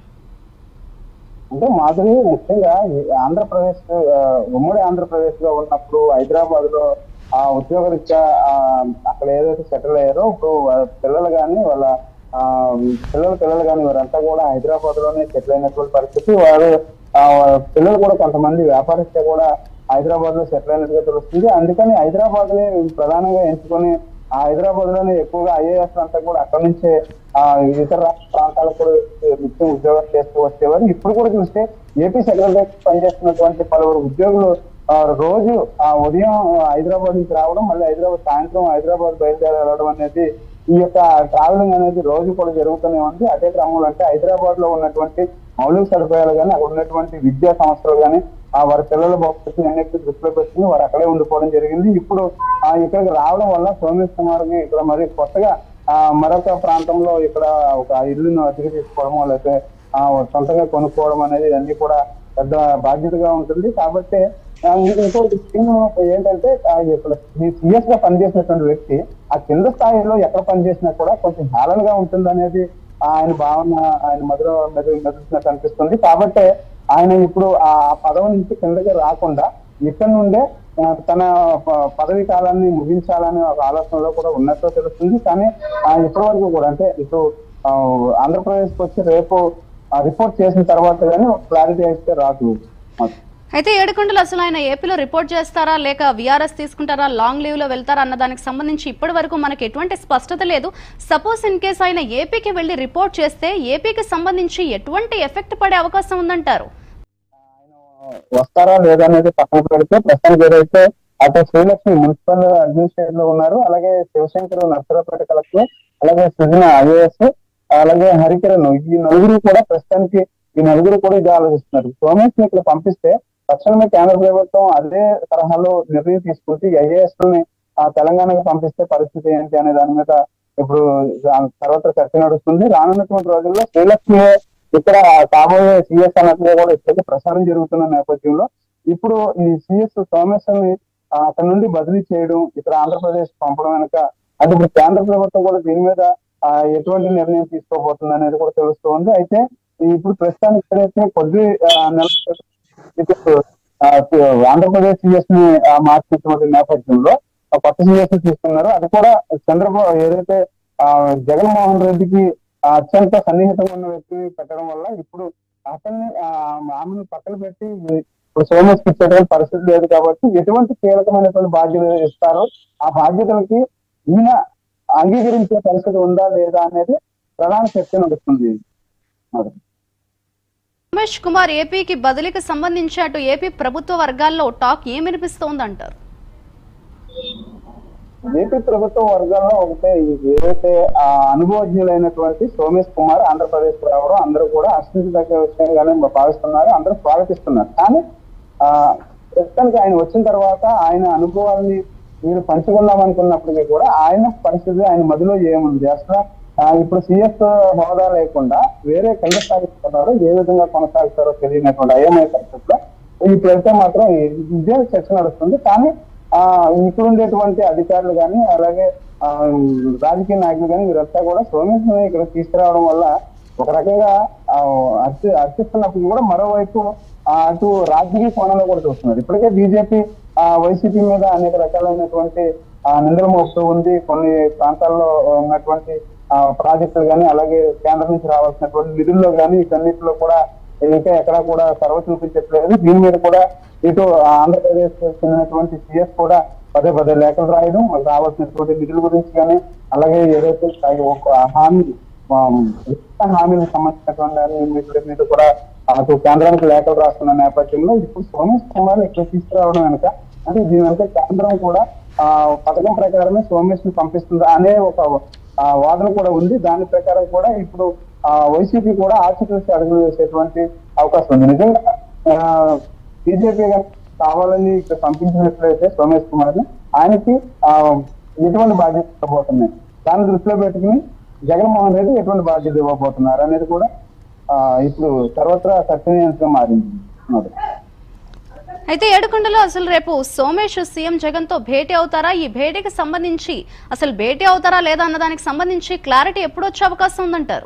అంటే మాధురి ముఖ్యంగా ఈ ఆంధ్రప్రదేశ్ ఆ, ఉమ్మడి ఆంధ్రప్రదేశ్ లో ఉన్నప్పుడు హైదరాబాద్ లో ఆ ఉద్యోగరీత్యా ఆ, అక్కడ ఏదైతే సెటిల్ అయ్యారో ఇప్పుడు వాళ్ళ పిల్లలు కానీ వాళ్ళ ఆ, పిల్లల పిల్లలు కానీ వారంతా కూడా హైదరాబాద్ లోనే సెటిల్ అయినటువంటి పరిస్థితి వారు ఆ, పిల్లలు కూడా కొంతమంది వ్యాపారస్తులు కూడా హైదరాబాద్ లో సెటిల్ అయినట్టుగా తెలుస్తుంది అందుకని హైదరాబాద్ ని ప్రధానంగా ఎంచుకొని ఆ హైదరాబాద్ లోనే ఎక్కువగా ఐఏఎస్ అంతా కూడా అక్కడి నుంచే ఆ ఇతర రాష్ట్ర ప్రాంతాలకు కూడా నిత్యం ఉద్యోగాలు చేస్తూ వచ్చేవారు ఇప్పుడు కూడా చూస్తే ఏపీ సెక్రటరీ పనిచేస్తున్నటువంటి పలువురు ఉద్యోగులు ఆ, రోజు ఆ ఉదయం హైదరాబాద్ నుంచి రావడం మళ్ళీ హైదరాబాద్ సాయంత్రం హైదరాబాద్ బయలుదేరి వెళ్ళడం అనేది ఈ యొక్క ట్రావెలింగ్ అనేది రోజు కూడా జరుగుతూనే ఉంది అదే క్రమంలో అంటే హైదరాబాద్ లో ఉన్నటువంటి మౌలిక సదుపాయాలు కానీ అక్కడ ఉన్నటువంటి విద్యా సంస్థలు కానీ ఆ వారి పిల్లల భవిష్యత్తు అన్నిటి దృష్టిలో పెట్టుకుని వారు అక్కడే ఉండిపోవడం జరిగింది ఇప్పుడు ఆ ఇక్కడికి రావడం వల్ల సోమేష్ కుమార్ కి ఇక్కడ మరి కొత్తగా ఆ మరొక ప్రాంతంలో ఇక్కడ ఒక ఇల్లును అతికి తీసుకోవడం లేకపోతే ఆ సొంతంగా కొనుక్కోవడం అనేది అన్ని కూడా పెద్ద బాధ్యతగా ఉంటుంది కాబట్టి ఆ, ఇంకోటి స్కీమ్ ఏంటంటే ఆ ఇక్కడ సిఎస్ గా పనిచేసినటువంటి వ్యక్తి ఆ కింద స్థాయిలో ఎక్కడ పనిచేసినా కూడా కొంచెం హేళనగా ఉంటుంది అనేది ఆయన భావన ఆయన మధుర మెదు మెదులుతున్నట్టు అనిపిస్తుంది కాబట్టి ఆయన ఇప్పుడు ఆ పదవి నుంచి కిందకి రాకుండా ఇక్కడ నుండే ఆ, తన ప- పదవి కాలాన్ని ముగించాలనే ఒక ఆలోచనలో కూడా ఉన్నట్టు తెలుస్తుంది కానీ ఆ, ఇప్పటి వరకు కూడా అంటే ఇప్పుడు ఆ, ఆంధ్రప్రదేశ్ కి వచ్చి రేపు రిపోర్ట్ చేసిన తర్వాత కానీ క్లారిటీ అయితే రాదు మాకు. అయితే ఏడుకొండలు అసలు ఆయన ఏపీలో రిపోర్ట్ చేస్తారా లేక విఆర్ఎస్ తీసుకుంటారా లాంగ్ లీవ్ లో వెళ్తారా అన్న దానికి సంబంధించి ఇప్పటి వరకు మనకి ఎటువంటి స్పష్టత లేదు సపోజ్ ఇన్ కేస్ ఆయన ఏపీకి వెళ్లి రిపోర్ట్ చేస్తే ఏపీకి సంబంధించి ఎటువంటి ఎఫెక్ట్ పడే అవకాశం ఉందంటారు వస్తారా లేదా అనేది పక్కన పెడితే ప్రస్తుతానికి ఏదైతే అటు శ్రీలక్ష్మి మున్సిపల్ అడ్మినిస్ట్రేటర్ లో ఉన్నారు అలాగే శివశంకర్ నర్సరాపేట కలెక్టర్ అలాగే సృజన ఐఏఎస్ అలాగే హరికిరణ్ ఈ నలుగురు కూడా ప్రస్తుతానికి ఈ నలుగురు కూడా ఇది ఆలోచిస్తున్నారు సోమేష్ ని ఇక్కడ పంపిస్తే తక్షణమే కేంద్ర ప్రభుత్వం అదే తరహాలో నిర్ణయం తీసుకుంటే ఐఏఎస్ ని ఆ తెలంగాణకు పంపిస్తే పరిస్థితి ఏంటి అనే దాని మీద ఇప్పుడు సర్వత్ర చర్చ నడుస్తుంది రానున్నటువంటి రోజుల్లో శ్రీలక్ష్మి ఇక్కడ కాబోయే సిఎస్ అన్నట్టుగా కూడా ఇప్పటికే ప్రసారం జరుగుతున్న నేపథ్యంలో ఇప్పుడు ఈ సిఎస్ సోమేశ్వరిని అక్కడ నుండి బదిలీ చేయడం ఇక్కడ ఆంధ్రప్రదేశ్ పంపడం వెనక అంటే ఇప్పుడు కేంద్ర ప్రభుత్వం కూడా దీని మీద ఆ, ఎటువంటి నిర్ణయం తీసుకోబోతుంది అనేది కూడా తెలుస్తోంది అయితే ఇప్పుడు ప్రస్తుతానికి ఇక్కడైతే కొద్ది ఆ, నెలల ఇప్పుడు, ఆ, ఆంధ్రప్రదేశ్ సిఎస్ ని ఆ, మార్చినటువంటి నేపథ్యంలో ఆ కొత్త సిఎస్ తీసుకున్నారు అది కూడా చంద్రబాబు ఏదైతే ఆ, జగన్మోహన్ రెడ్డికి ఆ, అత్యంత సన్నిహితంగా ఉన్న వ్యక్తిని పెట్టడం వల్ల ఇప్పుడు అతన్ని ఆ, ఆమెను పక్కన పెట్టి ఇప్పుడు సోమస్ ఇచ్చేటువంటి పరిస్థితి లేదు కాబట్టి ఎటువంటి కీలకమైనటువంటి బాధ్యతలు ఇస్తారో ఆ బాధ్యతలకి ఈయన అంగీకరించే పరిస్థితి ఉందా లేదా అనేది ప్రధాన చర్చ నడుస్తుంది మరి. రమేష్ కుమార్ ఏపీకి బదిలీకి సంబంధించి అటు ఏపీ ప్రభుత్వ వర్గాల్లో టాక్ ఏం వినిపిస్తోందంటారు ఏపీ ప్రభుత్వ వర్గాల్లో ఒకటే ఈ ఏదైతే ఆ అనుభవజ్ఞులైనటువంటి సోమేష్ కుమార్ ఆంధ్రప్రదేశ్ కు రావడం అందరూ కూడా హర్షించదగ్గ విషయంగానే భావిస్తున్నారు అందరూ స్వాగతిస్తున్నారు కానీ ఆ ప్రస్తుతానికి ఆయన వచ్చిన తర్వాత ఆయన అనుభవాల్ని మీరు పంచుకుందాం అనుకున్నప్పటికీ కూడా ఆయన పరిస్థితి ఆయన మదిలో ఏముంది అసలు ఆ, ఇప్పుడు సిఎస్ హోదా లేకుండా వేరే కింద స్థాయిస్తారో ఏ విధంగా కొనసాగుతారో తెలియనటువంటి అయోమయ పరిస్థితిలో ఇప్పుడైతే మాత్రం ఈ- ఇదే చర్చ నడుస్తుంది కానీ ఆ ఇప్పుడు ఉండేటువంటి అధికారులు కానీ అలాగే ఆ, రాజకీయ నాయకులు కానీ వీరంతా కూడా సోమేష్ ఇక్కడ తీసుకురావడం వల్ల ఒక రకంగా ఆ, అర్చి అర్చిస్తున్నప్పుడు కూడా మరోవైపు ఆ, అటు రాజకీయ కోణంలో కూడా చూస్తున్నారు ఇప్పటికే బీజేపీ వైసీపీ మీద అనేక రకాలైనటువంటి ఆ, నిందలు మోపుతూ ఉంది కొన్ని ప్రాంతాల్లో ఉన్నటువంటి ఆ, ప్రాజెక్టులు కానీ అలాగే కేంద్రం నుంచి రావాల్సినటువంటి నిధుల్లో కానీ వీటన్నిటిలో కూడా ఇంకా ఎక్కడ కూడా సర్వ చూపించట్లేదు దీని మీద కూడా ఇటు ఆంధ్రప్రదేశ్ చెందినటువంటి సిఎస్ కూడా పదే పదే లేఖలు రాయడం వాళ్ళకి రావాల్సినటువంటి నిధుల గురించి కానీ అలాగే ఏదైతే స్థాయి ఒక హామీ ఆ, విత్త హామీలకు సంబంధించినటువంటి అన్ని వీటి మీద కూడా అటు కేంద్రానికి లేఖలు రాస్తున్న నేపథ్యంలో ఇప్పుడు సోమేష్ కుమార్ ఇక్కడ తీసుకురావడం వెనుక అంటే దీని వెనుక కేంద్రం కూడా ఆ పథకం ప్రకారమే సోమేష్ ని పంపిస్తుంది అనే ఒక ఆ, వాదన కూడా ఉంది దాని ప్రకారం కూడా ఇప్పుడు ఆ వైసీపీ కూడా ఆచితూచి అడుగులు వేసేటువంటి అవకాశం ఉంది నిజంగా బీజేపీ కావాలని ఇక్కడ పంపించినట్లయితే సోమేష్ కుమార్ ని ఆయనకి ఆ ఎటువంటి బాధ్యత ఇవ్వబోతున్నాయి దాన్ని దృష్టిలో పెట్టుకుని జగన్మోహన్ రెడ్డి ఎటువంటి బాధ్యత ఇవ్వబోతున్నారు అనేది కూడా ఆ ఇప్పుడు సర్వత్రా చర్చనీయాంశంగా మారింది మరి. అయితే ఏడుకొండలో అసలు రేపు సోమేష్ సీఎం జగన్ తో భేటీ అవుతారా ఈ భేటీకి సంబంధించి అసలు భేటీ అవుతారా లేదా అన్న దానికి సంబంధించి క్లారిటీ ఎప్పుడు వచ్చే అవకాశం ఉందంటారు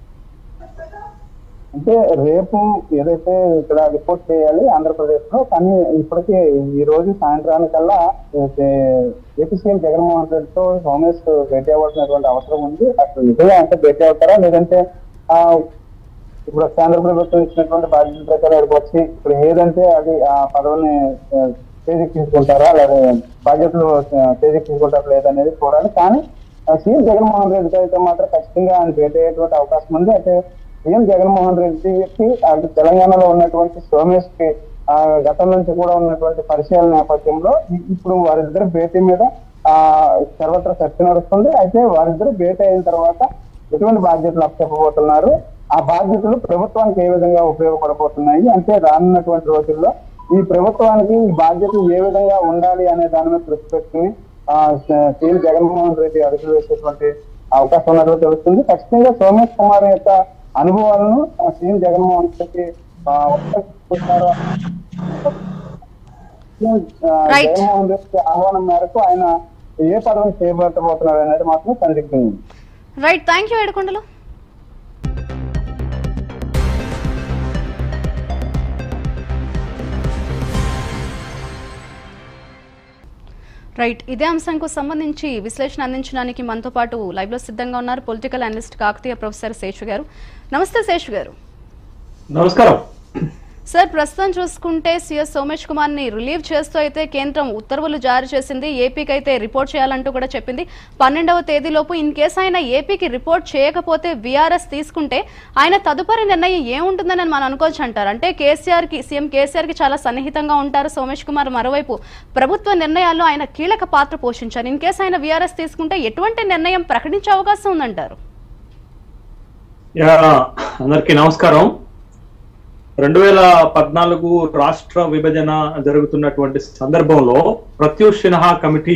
అంటే రేపు ఏదైతే ఇక్కడ రిపోర్ట్ చేయాలి ఆంధ్రప్రదేశ్ లో కానీ ఇప్పటికే ఈ రోజు సాయంత్రానికల్లా అయితే ఏపీ సీఎం జగన్మోహన్ రెడ్డితో సోమేష్ భేటీ అవ్వాల్సినటువంటి అవసరం ఉంది అసలు నిజంగా అంటే భేటీ అవుతారా లేదంటే ఆ ఇప్పుడు కేంద్ర ప్రభుత్వం ఇచ్చినటువంటి బాధ్యత ప్రకారం ఇక్కడికి వచ్చి ఇప్పుడు ఏదంటే అది ఆ పదవిని ఆ, చేజెక్కించుకుంటారా లేదా బాధ్యతలు ఆ, చేజెక్కించుకుంటారా లేదనేది చూడాలి కానీ ఆ, సీఎం జగన్మోహన్ రెడ్డితో అయితే మాత్రం ఖచ్చితంగా ఆయన భేటీ అయ్యేటువంటి అవకాశం ఉంది అయితే సీఎం జగన్మోహన్ రెడ్డికి అటు తెలంగాణలో ఉన్నటువంటి సోమేష్ కి ఆ గతం నుంచి కూడా ఉన్నటువంటి పరిచయాల నేపథ్యంలో ఇ- ఇప్పుడు వారిద్దరు భేటీ మీద ఆ సర్వత్రా చర్చ నడుస్తుంది అయితే వారిద్దరు భేటీ అయిన తర్వాత ఎటువంటి బాధ్యతలు అప్పచెప్పబోతున్నారు ఆ బాధ్యతలు ప్రభుత్వానికి ఏ విధంగా ఉపయోగపడబోతున్నాయి అంటే రానున్నటువంటి రోజుల్లో ఈ ప్రభుత్వానికి ఈ బాధ్యతలు ఏ విధంగా ఉండాలి అనే దాని మీద దృష్టి పెట్టుకుని ఆ స- సీఎం జగన్మోహన్ రెడ్డి అడుగులు వేసేటువంటి అవకాశం ఉన్నట్లు తెలుస్తుంది ఖచ్చితంగా సోమేష్ కుమార్ యొక్క అనుభవాలను ఆ సీఎం జగన్మోహన్ రెడ్డి ఆ, ఉపయోగించుకుంటారు. ఆ, Right. జగన్మోహన్ రెడ్డి ఆహ్వానం మేరకు ఆయన ఏ పదవిని చేపట్టబోతున్నారు అనేది మాత్రం సందిగ్ధం ఉంది right thank you Edukondalu right ఇదే అంశంకు సంబంధించి విశ్లేషణ అందించడానికి మనతో పాటు లైవ్ లో సిద్ధంగా ఉన్నారు political analyst Kakatiya professor Seshu garu నమస్తే శేషు గారు నమస్కారం సార్ ప్రస్తుతం చూసుకుంటే సీఎస్ సోమేష్ కుమార్ ని రిలీవ్ చేస్తూ అయితే కేంద్రం ఉత్తర్వులు జారీ చేసింది ఏపీకి అయితే రిపోర్ట్ చేయాలంటూ కూడా చెప్పింది పన్నెండవ తేదీలోపు ఇన్ కేసు ఆయన ఏపీకి రిపోర్ట్ చేయకపోతే వీఆర్ఎస్ తీసుకుంటే ఆయన తదుపరి నిర్ణయం ఏముంటుందని మనం అనుకోవచ్చు అంటారు అంటే కేసీఆర్ కి సీఎం కేసీఆర్ కి చాలా సన్నిహితంగా ఉంటారు సోమేష్ కుమార్ మరోవైపు ప్రభుత్వ నిర్ణయాల్లో ఆయన కీలక పాత్ర పోషించారు ఇన్ కేసు ఆయన వీఆర్ఎస్ తీసుకుంటే ఎటువంటి నిర్ణయం ప్రకటించే అవకాశం ఉందంటారు యా అందరికీ నమస్కారం రెండు వేల పద్నాలుగు రాష్ట్ర విభజన జరుగుతున్నటువంటి సందర్భంలో ప్రత్యూష్ సిన్హా కమిటీ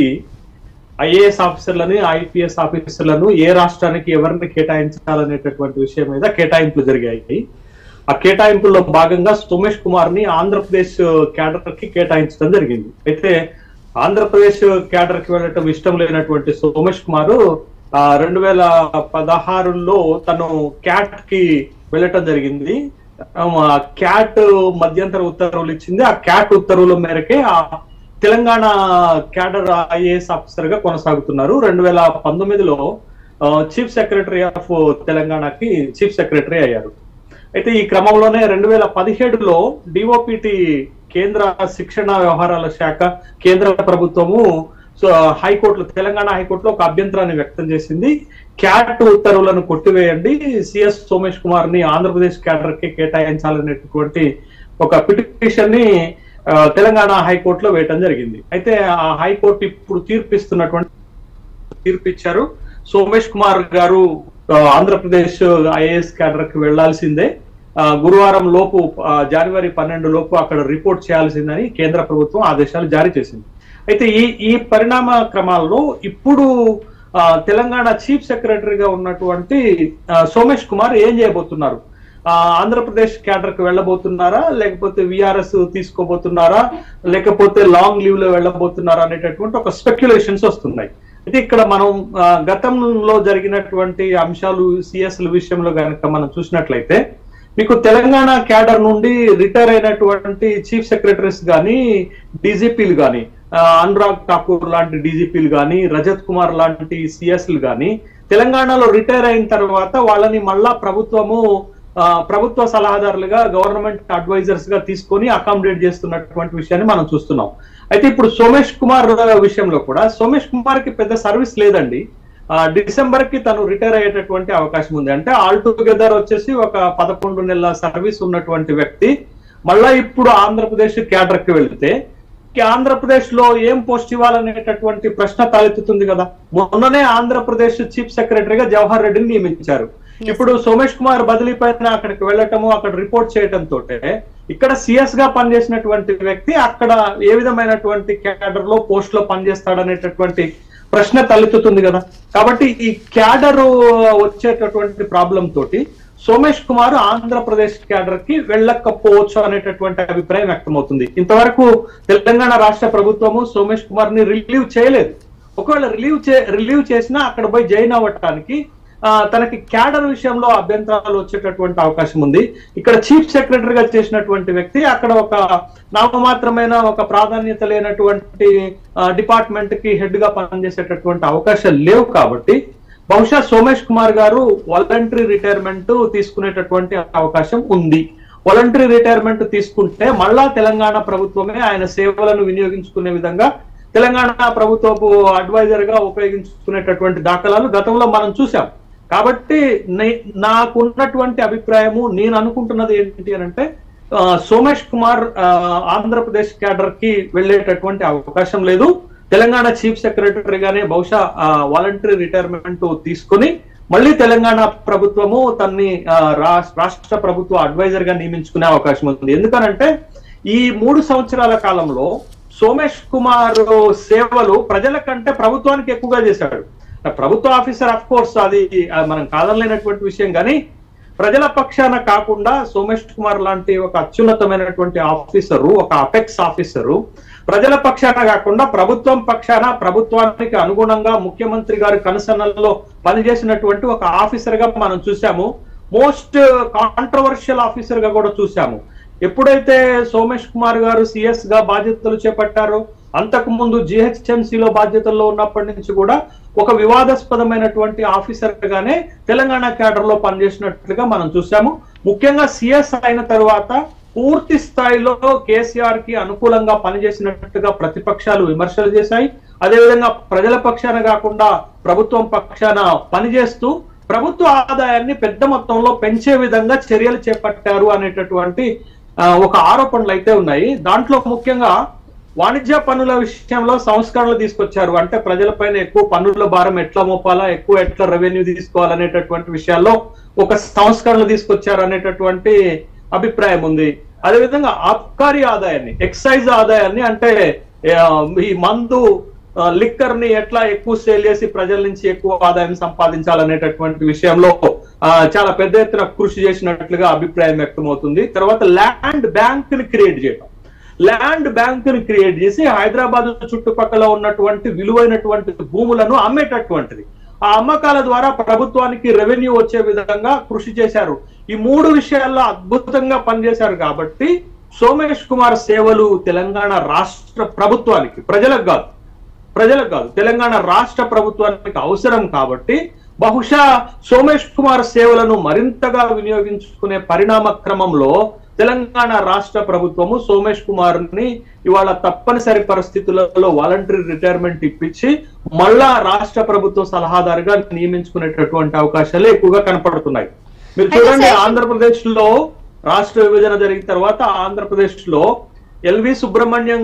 ఐఏఎస్ ఆఫీసర్లని ఐపీఎస్ ఆఫీసర్లను ఏ రాష్ట్రానికి ఎవరిని కేటాయించాలనేటటువంటి విషయం మీద కేటాయింపులు జరిగాయి ఆ కేటాయింపుల్లో భాగంగా సోమేష్ కుమార్ ని ఆంధ్రప్రదేశ్ క్యాడర్ కి కేటాయించడం జరిగింది అయితే ఆంధ్రప్రదేశ్ క్యాడర్ కి వెళ్ళటం ఇష్టం లేనటువంటి సోమేష్ కుమార్ రెండు వేల పదహారులో తను క్యాట్ కి వెళ్ళటం జరిగింది ఆ క్యాట్ మధ్యంతర ఉత్తర్వులు ఇచ్చింది ఆ క్యాట్ ఉత్తర్వుల మేరకే ఆ తెలంగాణ క్యాడర్ ఐఏఎస్ ఆఫీసర్ గా కొనసాగుతున్నారు రెండు వేల పంతొమ్మిదిలో చీఫ్ సెక్రటరీ ఆఫ్ తెలంగాణకి చీఫ్ సెక్రటరీ అయ్యారు అయితే ఈ క్రమంలోనే రెండు వేల పదిహేడులో డిఓపిటి కేంద్ర శిక్షణ వ్యవహారాల శాఖ కేంద్ర ప్రభుత్వము సో హైకోర్టులో తెలంగాణ హైకోర్టులో ఒక అభ్యంతరాన్ని వ్యక్తం చేసింది క్యాట్ ఉత్తర్వులను కొట్టివేయండి సిఎస్ సోమేష్ కుమార్ ని ఆంధ్రప్రదేశ్ క్యాడర్ కి కేటాయించాలనేటటువంటి ఒక పిటిషన్ ని ఆ, తెలంగాణ హైకోర్టులో వేయటం జరిగింది అయితే ఆ హైకోర్టు ఇప్పుడు తీర్పిస్తున్నటువంటి తీర్పు ఇచ్చారు సోమేష్ కుమార్ గారు ఆ, ఆంధ్రప్రదేశ్ ఐఏఎస్ క్యాడర్ కి వెళ్లాల్సిందే ఆ, గురువారం లోపు ఆ, జనవరి పన్నెండు లోపు అక్కడ రిపోర్ట్ చేయాల్సిందని కేంద్ర ప్రభుత్వం ఆదేశాలు జారీ చేసింది అయితే ఈ ఈ పరిణామ క్రమాల్లో ఇప్పుడు ఆ, తెలంగాణ చీఫ్ సెక్రటరీగా ఉన్నటువంటి ఆ, సోమేష్ కుమార్ ఏం చేయబోతున్నారు ఆ, ఆంధ్రప్రదేశ్ క్యాడర్ కి వెళ్ళబోతున్నారా లేకపోతే విఆర్ఎస్ తీసుకోబోతున్నారా లేకపోతే లాంగ్ లీవ్ లో వెళ్ళబోతున్నారా అనేటటువంటి ఒక స్పెక్యులేషన్స్ వస్తున్నాయి అయితే ఇక్కడ మనం ఆ, గతంలో జరిగినటువంటి అంశాలు సిఎస్ విషయంలో కనుక మనం చూసినట్లయితే మీకు తెలంగాణ క్యాడర్ నుండి రిటైర్ అయినటువంటి చీఫ్ సెక్రటరీస్ కానీ డీజీపీలు కానీ అనురాగ్ ఠాకూర్ లాంటి డీజీపీలు కానీ రజత్ కుమార్ లాంటి సిఎస్లు కానీ తెలంగాణలో రిటైర్ అయిన తర్వాత వాళ్ళని మళ్ళా ప్రభుత్వము ఆ, ప్రభుత్వ సలహాదారులుగా గవర్నమెంట్ అడ్వైజర్స్ గా తీసుకొని అకామిడేట్ చేస్తున్నటువంటి విషయాన్ని మనం చూస్తున్నాం అయితే ఇప్పుడు సోమేష్ కుమార్ విషయంలో కూడా సోమేష్ కుమార్ కి పెద్ద సర్వీస్ లేదండి ఆ, డిసెంబర్ కి తను రిటైర్ అయ్యేటటువంటి అవకాశం ఉంది అంటే ఆల్ టుగెదర్ వచ్చేసి ఒక పదకొండు నెలల సర్వీస్ ఉన్నటువంటి వ్యక్తి మళ్ళా ఇప్పుడు ఆంధ్రప్రదేశ్ క్యాడర్ కి వెళ్తే ఆంధ్రప్రదేశ్ లో ఏం పోస్ట్ ఇవ్వాలనేటటువంటి ప్రశ్న తలెత్తుతుంది కదా మొన్ననే ఆంధ్రప్రదేశ్ చీఫ్ సెక్రటరీగా జవహర్ రెడ్డిని నియమించారు ఇప్పుడు సోమేష్ కుమార్ బదిలీ పైన అక్కడికి వెళ్ళటము అక్కడ రిపోర్ట్ చేయటం తోటే ఇక్కడ సిఎస్ గా పనిచేసినటువంటి వ్యక్తి అక్కడ ఏ విధమైనటువంటి క్యాడర్ లో పోస్ట్ లో పనిచేస్తాడనేటటువంటి ప్రశ్న తలెత్తుతుంది కదా కాబట్టి ఈ క్యాడర్ వచ్చేటటువంటి ప్రాబ్లం తోటి సోమేష్ కుమార్ ఆంధ్రప్రదేశ్ క్యాడర్ కి వెళ్ళకపోవచ్చు అనేటటువంటి అభిప్రాయం వ్యక్తమవుతుంది ఇంతవరకు తెలంగాణ రాష్ట్ర ప్రభుత్వము సోమేష్ కుమార్ ని రిలీవ్ చేయలేదు ఒకవేళ రిలీవ్ చే రిలీవ్ చేసినా అక్కడ పోయి జాయిన్ అవ్వటానికి ఆ, తనకి క్యాడర్ విషయంలో అభ్యంతరాలు వచ్చేటటువంటి అవకాశం ఉంది ఇక్కడ చీఫ్ సెక్రటరీగా చేసినటువంటి వ్యక్తి అక్కడ ఒక నామమాత్రమైన ఒక ప్రాధాన్యత లేనటువంటి డిపార్ట్మెంట్ కి హెడ్ గా పనిచేసేటటువంటి అవకాశాలు లేవు కాబట్టి బహుశా సోమేష్ కుమార్ గారు వాలంటరీ రిటైర్మెంట్ తీసుకునేటటువంటి అవకాశం ఉంది వాలంటరీ రిటైర్మెంట్ తీసుకుంటే మళ్ళా తెలంగాణ ప్రభుత్వమే ఆయన సేవలను వినియోగించుకునే విధంగా తెలంగాణ ప్రభుత్వపు అడ్వైజర్ గా ఉపయోగించుకునేటటువంటి దాఖలాలు గతంలో మనం చూసాం కాబట్టి నే- నాకున్నటువంటి అభిప్రాయము నేను అనుకుంటున్నది ఏంటి అని అంటే ఆ, సోమేష్ కుమార్ ఆ, ఆంధ్రప్రదేశ్ క్యాడర్ కి వెళ్ళేటటువంటి అవకాశం లేదు తెలంగాణ చీఫ్ సెక్రటరీగానే బహుశా వాలంటరీ రిటైర్మెంట్ తీసుకొని మళ్ళీ తెలంగాణ ప్రభుత్వము తన్ని ఆ, రా- రాష్ట్ర ప్రభుత్వ అడ్వైజర్ గా నియమించుకునే అవకాశం ఉంది ఎందుకనంటే ఈ మూడు సంవత్సరాల కాలంలో సోమేష్ కుమార్ సేవలు ప్రజల కంటే ప్రభుత్వానికి ఎక్కువగా చేశాడు ప్రభుత్వ ఆఫీసర్ అఫ్ కోర్స్ అది ఆ, మనం కాదనలేనటువంటి విషయం కానీ ప్రజల పక్షాన కాకుండా సోమేష్ కుమార్ లాంటి ఒక అత్యున్నతమైనటువంటి ఆఫీసరు ఒక అపెక్స్ ఆఫీసరు ప్రజల పక్షాన కాకుండా ప్రభుత్వం పక్షాన ప్రభుత్వానికి అనుగుణంగా ముఖ్యమంత్రి గారి కనుసన్నల్లో పనిచేసినటువంటి ఒక ఆఫీసర్ గా మనం చూసాము మోస్ట్ కాంట్రవర్షియల్ ఆఫీసర్ గా కూడా చూసాము ఎప్పుడైతే సోమేష్ కుమార్ గారు సిఎస్ గా బాధ్యతలు చేపట్టారో అంతకు ముందు GHMC లో బాధ్యతల్లో ఉన్నప్పటి నుంచి కూడా ఒక వివాదాస్పదమైనటువంటి ఆఫీసర్ గానే తెలంగాణ క్యాడర్ లో పనిచేసినట్లుగా మనం చూసాము ముఖ్యంగా సిఎస్ అయిన తర్వాత పూర్తి స్థాయిలో కేసీఆర్ కి అనుకూలంగా పనిచేసినట్టుగా ప్రతిపక్షాలు విమర్శలు చేశాయి అదేవిధంగా ప్రజల పక్షాన కాకుండా ప్రభుత్వం పక్షాన పనిచేస్తూ ప్రభుత్వ ఆదాయాన్ని పెద్ద మొత్తంలో పెంచే విధంగా చర్యలు చేపట్టారు అనేటటువంటి ఆ, ఒక ఆరోపణలు అయితే ఉన్నాయి దాంట్లో ముఖ్యంగా వాణిజ్య పన్నుల విషయంలో సంస్కరణలు తీసుకొచ్చారు అంటే ప్రజలపైన ఎక్కువ పన్నుల భారం ఎట్లా మోపాలా ఎక్కువ ఎట్లా రెవెన్యూ తీసుకోవాలనేటటువంటి విషయాల్లో ఒక సంస్కరణలు తీసుకొచ్చారు అనేటటువంటి అభిప్రాయం ఉంది అదేవిధంగా ఆబ్కారీ ఆదాయాన్ని ఎక్సైజ్ ఆదాయాన్ని అంటే ఆ, ఈ మందు లిక్కర్ ని ఎట్లా ఎక్కువ సేల్ చేసి ప్రజల నుంచి ఎక్కువ ఆదాయం సంపాదించాలనేటటువంటి విషయంలో ఆ, చాలా పెద్ద ఎత్తున కృషి చేసినట్లుగా అభిప్రాయం వ్యక్తమవుతుంది తర్వాత ల్యాండ్ బ్యాంక్ ని క్రియేట్ చేయడం ల్యాండ్ బ్యాంక్ ని క్రియేట్ చేసి హైదరాబాద్ చుట్టుపక్కల ఉన్నటువంటి విలువైనటువంటి భూములను అమ్మేటటువంటిది ఆ అమ్మకాల ద్వారా ప్రభుత్వానికి రెవెన్యూ వచ్చే విధంగా కృషి చేశారు ఈ మూడు విషయాల్లో అద్భుతంగా పనిచేశారు కాబట్టి సోమేష్ కుమార్ సేవలు తెలంగాణ రాష్ట్ర ప్రభుత్వానికి ప్రజలకు కాదు ప్రజలకు కాదు తెలంగాణ రాష్ట్ర ప్రభుత్వానికి అవసరం కాబట్టి బహుశా సోమేష్ కుమార్ సేవలను మరింతగా వినియోగించుకునే పరిణామ క్రమంలో తెలంగాణ రాష్ట్ర ప్రభుత్వము సోమేష్ కుమార్ ని ఇవాళ తప్పనిసరి పరిస్థితులలో వాలంటరీ రిటైర్మెంట్ ఇప్పించి మళ్ళా రాష్ట్ర ప్రభుత్వ సలహాదారుగా నియమించుకునేటటువంటి అవకాశాలు ఎక్కువగా కనపడుతున్నాయి మీరు అయితే చూడండి సార్- ఆంధ్రప్రదేశ్ లో రాష్ట్ర విభజన జరిగిన తర్వాత ఆంధ్రప్రదేశ్ లో ఎల్వి సుబ్రహ్మణ్యం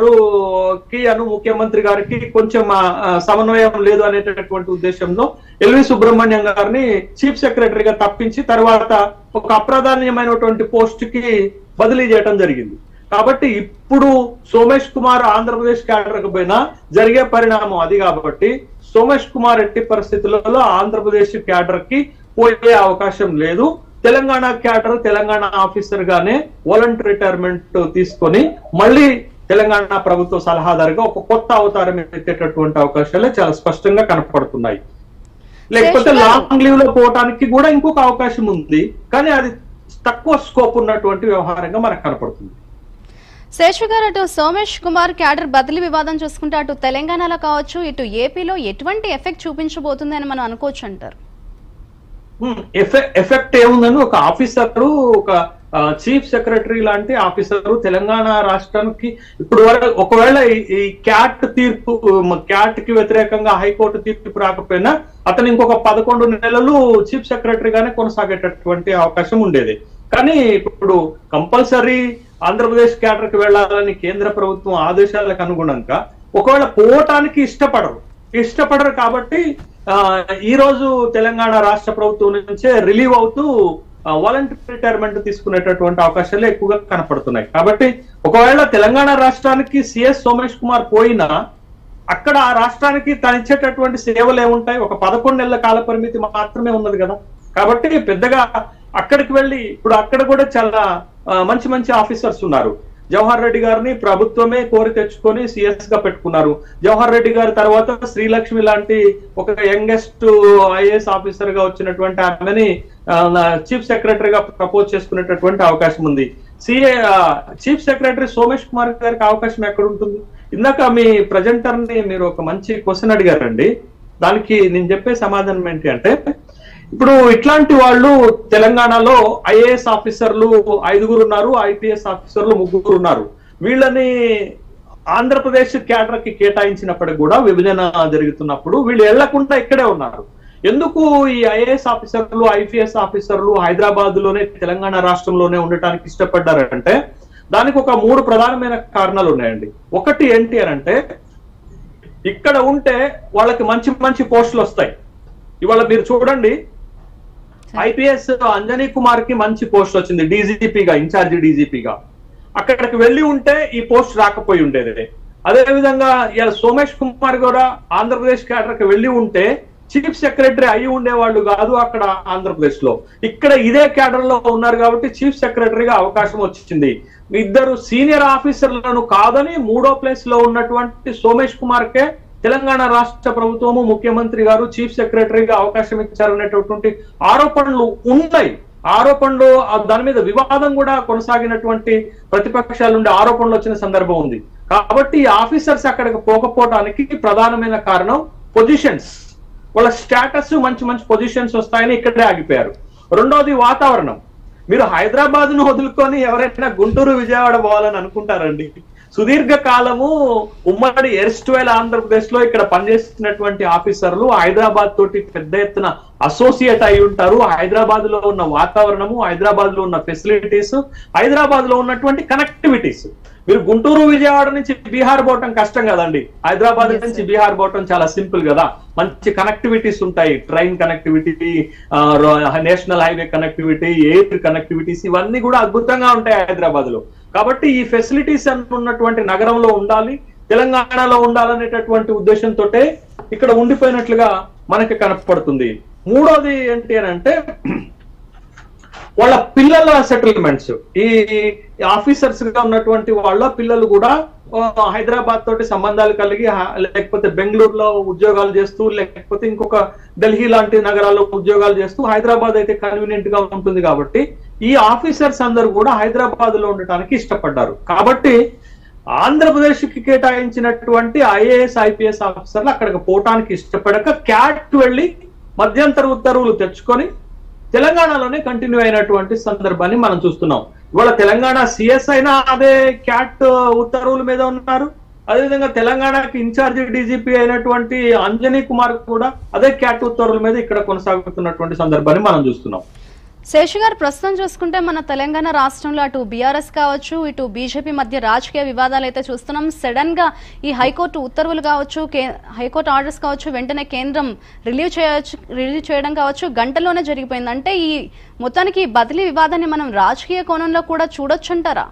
గారుకి అను ముఖ్యమంత్రి గారికి కొంచెం ఆ, ఆ, సమన్వయం లేదు అనేటటువంటి ఉద్దేశంలో ఎల్వి సుబ్రహ్మణ్యం గారిని చీఫ్ సెక్రటరీగా తప్పించి తర్వాత ఒక అప్రాధాన్యమైనటువంటి పోస్ట్ కి బదిలీ చేయడం జరిగింది కాబట్టి ఇప్పుడు సోమేష్ కుమార్ ఆంధ్రప్రదేశ్ క్యాడర్కి పోయినా జరిగే పరిణామం అది కాబట్టి సోమేష్ కుమార్ ఎట్టి పరిస్థితులలో ఆంధ్రప్రదేశ్ క్యాడర్ కి పోయే అవకాశం లేదు తెలంగాణ క్యాడర్ తెలంగాణ ఆఫీసర్ గానే వాలంటరీ రిటైర్మెంట్ తీసుకొని మళ్ళీ తెలంగాణ ప్రభుత్వ సలహాదారుగా ఒక కొత్త అవతారం ఎత్తేటటువంటి అవకాశాలే చాలా స్పష్టంగా కనపడుతున్నాయి లేకపోతే శేష్ గారు. లాంగ్ లీవ్ లో పోవటానికి కూడా ఇంకొక అవకాశం ఉంది కానీ అది తక్కువ స్కోప్ ఉన్నటువంటి వ్యవహారంగా మనకు కనపడుతుంది శేషు గారు అటు సోమేష్ కుమార్ క్యాడర్ బదిలీ వివాదం చూసుకుంటే అటు తెలంగాణలో కావచ్చు ఇటు ఏపీలో ఎటువంటి ఎఫెక్ట్ చూపించబోతుంది అని మనం అనుకోవచ్చు అంటారు ఎఫెక్ట్ ఎఫెక్ట్ ఏముందని ఒక ఆఫీసర్ ఒక చీఫ్ సెక్రటరీ లాంటి ఆఫీసర్ తెలంగాణ రాష్ట్రానికి ఇప్పుడు వరకు ఒకవేళ ఈ- ఈ క్యాట్ తీర్పు క్యాట్ కి వ్యతిరేకంగా హైకోర్టు తీర్పు రాకపోయినా అతను ఇంకొక పదకొండు నెలలు చీఫ్ సెక్రటరీగానే కొనసాగేటటువంటి అవకాశం ఉండేది కానీ ఇప్పుడు కంపల్సరీ ఆంధ్రప్రదేశ్ క్యాడర్ కి వెళ్ళాలని కేంద్ర ప్రభుత్వం ఆదేశాలకు అనుగుణంగా ఒకవేళ పోవటానికి ఇష్టపడరు ఇష్టపడరు కాబట్టి ఆ, ఈ రోజు తెలంగాణ రాష్ట్ర ప్రభుత్వం నుంచే రిలీవ్ అవుతూ వాలంటరీ రిటైర్మెంట్ తీసుకునేటటువంటి అవకాశాలు ఎక్కువగా కనపడుతున్నాయి కాబట్టి ఒకవేళ తెలంగాణ రాష్ట్రానికి సిఎస్ సోమేష్ కుమార్ పోయినా అక్కడ ఆ రాష్ట్రానికి తను ఇచ్చేటటువంటి సేవలు ఏముంటాయి ఒక పదకొండు నెలల కాల పరిమితి మాత్రమే ఉన్నది కదా కాబట్టి పెద్దగా అక్కడికి వెళ్ళి ఇప్పుడు అక్కడ కూడా చాలా ఆ, మంచి మంచి ఆఫీసర్స్ ఉన్నారు జవహర్ రెడ్డి గారిని ప్రభుత్వమే కోరి తెచ్చుకొని సిఎస్ గా పెట్టుకున్నారు జవహర్ రెడ్డి గారి తర్వాత శ్రీలక్ష్మి లాంటి ఒక యంగెస్ట్ ఐఏఎస్ ఆఫీసర్ గా వచ్చినటువంటి ఆమెని చీఫ్ సెక్రటరీగా ప్రపోజ్ చేసుకునేటటువంటి అవకాశం ఉంది CA chief secretary Somesh Kumar గారికి అవకాశం ఎక్కడ ఉంటుంది ఇందాక మీ ప్రజెంటర్ ని మీరు ఒక మంచి క్వశ్చన్ అడిగారండి దానికి నేను చెప్పే సమాధానం ఏంటి అంటే ఇప్పుడు ఇట్లాంటి వాళ్ళు తెలంగాణలో ఐఏఎస్ ఆఫీసర్లు ఐదుగురు ఉన్నారు ఐపీఎస్ ఆఫీసర్లు ముగ్గురు ఉన్నారు వీళ్ళని ఆంధ్రప్రదేశ్ క్యాడర్ కి కేటాయించినప్పటికి కూడా విభజన జరుగుతున్నప్పుడు వీళ్ళు వెళ్లకుండా ఇక్కడే ఉన్నారు ఎందుకు ఈ ఐఏఎస్ ఆఫీసర్లు ఐపీఎస్ ఆఫీసర్లు హైదరాబాద్ లోనే తెలంగాణ రాష్ట్రంలోనే ఉండటానికి ఇష్టపడ్డారంటే దానికి ఒక మూడు ప్రధానమైన కారణాలు ఉన్నాయండి ఒకటి ఏంటి అని అంటే ఇక్కడ ఉంటే వాళ్ళకి మంచి మంచి పోస్టులు వస్తాయి ఇవాళ మీరు చూడండి ఐపీఎస్ అంజనీ కుమార్ కి మంచి పోస్ట్ వచ్చింది డీజీపీగా ఇన్ఛార్జి డీజీపీగా అక్కడికి వెళ్ళి ఉంటే ఈ పోస్ట్ రాకపోయి ఉండేది అదే విధంగా ఇలా సోమేష్ కుమార్ కూడా ఆంధ్రప్రదేశ్ క్యాడర్ కి వెళ్ళి ఉంటే చీఫ్ సెక్రటరీ అయి ఉండేవాళ్ళు కాదు అక్కడ ఆంధ్రప్రదేశ్ లో ఇక్కడ ఇదే క్యాడర్ లో ఉన్నారు కాబట్టి చీఫ్ సెక్రటరీగా అవకాశం వచ్చింది ఇద్దరు సీనియర్ ఆఫీసర్లను కాదని మూడో ప్లేస్ లో ఉన్నటువంటి సోమేష్ కుమార్ కే తెలంగాణ రాష్ట్ర ప్రభుత్వము ముఖ్యమంత్రి గారు చీఫ్ సెక్రటరీగా అవకాశం ఇచ్చారనేటటువంటి ఆరోపణలు ఉన్నాయి ఆరోపణలు ఆ దాని మీద వివాదం కూడా కొనసాగినటువంటి ప్రతిపక్షాల నుండి ఆరోపణలు వచ్చిన సందర్భం ఉంది కాబట్టి ఈ ఆఫీసర్స్ అక్కడికి పోకపోవడానికి ప్రధానమైన కారణం పొజిషన్స్ వాళ్ళ స్టేటస్ మంచి మంచి పొజిషన్స్ వస్తాయని ఇక్కడే ఆగిపోయారు రెండోది వాతావరణం మీరు హైదరాబాద్ ను వదులుకొని ఎవరైనా గుంటూరు విజయవాడ పోవాలని అనుకుంటారండి సుదీర్ఘ కాలము ఉమ్మడి ఎర్స్ట్వైల్ ఆంధ్రప్రదేశ్ లో ఇక్కడ పనిచేస్తున్నటువంటి ఆఫీసర్లు హైదరాబాద్ తోటి పెద్ద ఎత్తున అసోసియేట్ అయి ఉంటారు హైదరాబాద్ లో ఉన్న వాతావరణము హైదరాబాద్ లో ఉన్న ఫెసిలిటీస్ హైదరాబాద్ లో ఉన్నటువంటి కనెక్టివిటీస్ మీరు గుంటూరు విజయవాడ నుంచి బీహార్ పోవటం కష్టం కదండి హైదరాబాద్ Yes, నుంచి sir. బీహార్ పోవటం చాలా సింపుల్ కదా మంచి కనెక్టివిటీస్ ఉంటాయి train connectivity national highway connectivity air connectivities ఇవన్నీ కూడా అద్భుతంగా ఉంటాయి హైదరాబాద్ లో కాబట్టి ఈ ఫెసిలిటీస్ అన్ని ఉన్నటువంటి నగరంలో ఉండాలి తెలంగాణలో ఉండాలనేటటువంటి ఉద్దేశంతో ఇక్కడ ఉండిపోయినట్లుగా మనకి కనపడుతుంది మూడోది ఏంటి అని అంటే వాళ్ళ పిల్లల సెటిల్మెంట్స్ ఈ ఆఫీసర్స్ గా ఉన్నటువంటి వాళ్ళ పిల్లలు కూడా ఆ, హైదరాబాద్ తోటి సంబంధాలు కలిగి హా- లేకపోతే బెంగళూరులో ఉద్యోగాలు చేస్తూ లేకపోతే ఇంకొక ఢిల్లీ లాంటి నగరాల్లో ఉద్యోగాలు చేస్తూ హైదరాబాద్ అయితే కన్వీనియంట్ గా ఉంటుంది కాబట్టి ఈ ఆఫీసర్స్ అందరూ కూడా హైదరాబాద్ లో ఉండటానికి ఇష్టపడ్డారు కాబట్టి ఆంధ్రప్రదేశ్ కి కేటాయించినటువంటి ఐఏఎస్ ఐపీఎస్ ఆఫీసర్లు అక్కడికి పోవటానికి ఇష్టపడక క్యాట్ వెళ్ళి మధ్యంతర ఉత్తర్వులు తెచ్చుకొని తెలంగాణలోనే కంటిన్యూ అయినటువంటి సందర్భాన్ని మనం చూస్తున్నాం ఇవాళ తెలంగాణ సిఎస్ అయినా అదే క్యాట్ ఉత్తర్వుల మీద ఉన్నారు అదేవిధంగా తెలంగాణకి ఇన్ఛార్జ్ డీజీపీ అయినటువంటి అంజనీ కుమార్ కూడా అదే క్యాట్ ఉత్తర్వుల మీద ఇక్కడ కొనసాగుతున్నటువంటి సందర్భాన్ని మనం చూస్తున్నాం శేషు గారు ప్రస్తుతం చూసుకుంటే మన తెలంగాణ రాష్ట్రంలో అటు బీఆర్ఎస్ కావచ్చు ఇటు బీజేపీ మధ్య రాజకీయ వివాదాలు అయితే చూస్తున్నాం సడన్ గా ఈ హైకోర్టు ఉత్తర్వులు కావచ్చు కే- హైకోర్టు ఆర్డర్స్ కావచ్చు వెంటనే కేంద్రం రిలీవ్ చేయవచ్చు రిలీవ్ చేయడం కావచ్చు గంటలోనే జరిగిపోయింది అంటే ఈ మొత్తానికి ఈ బదిలీ వివాదాన్ని మనం రాజకీయ కోణంలో కూడా చూడొచ్చంటారా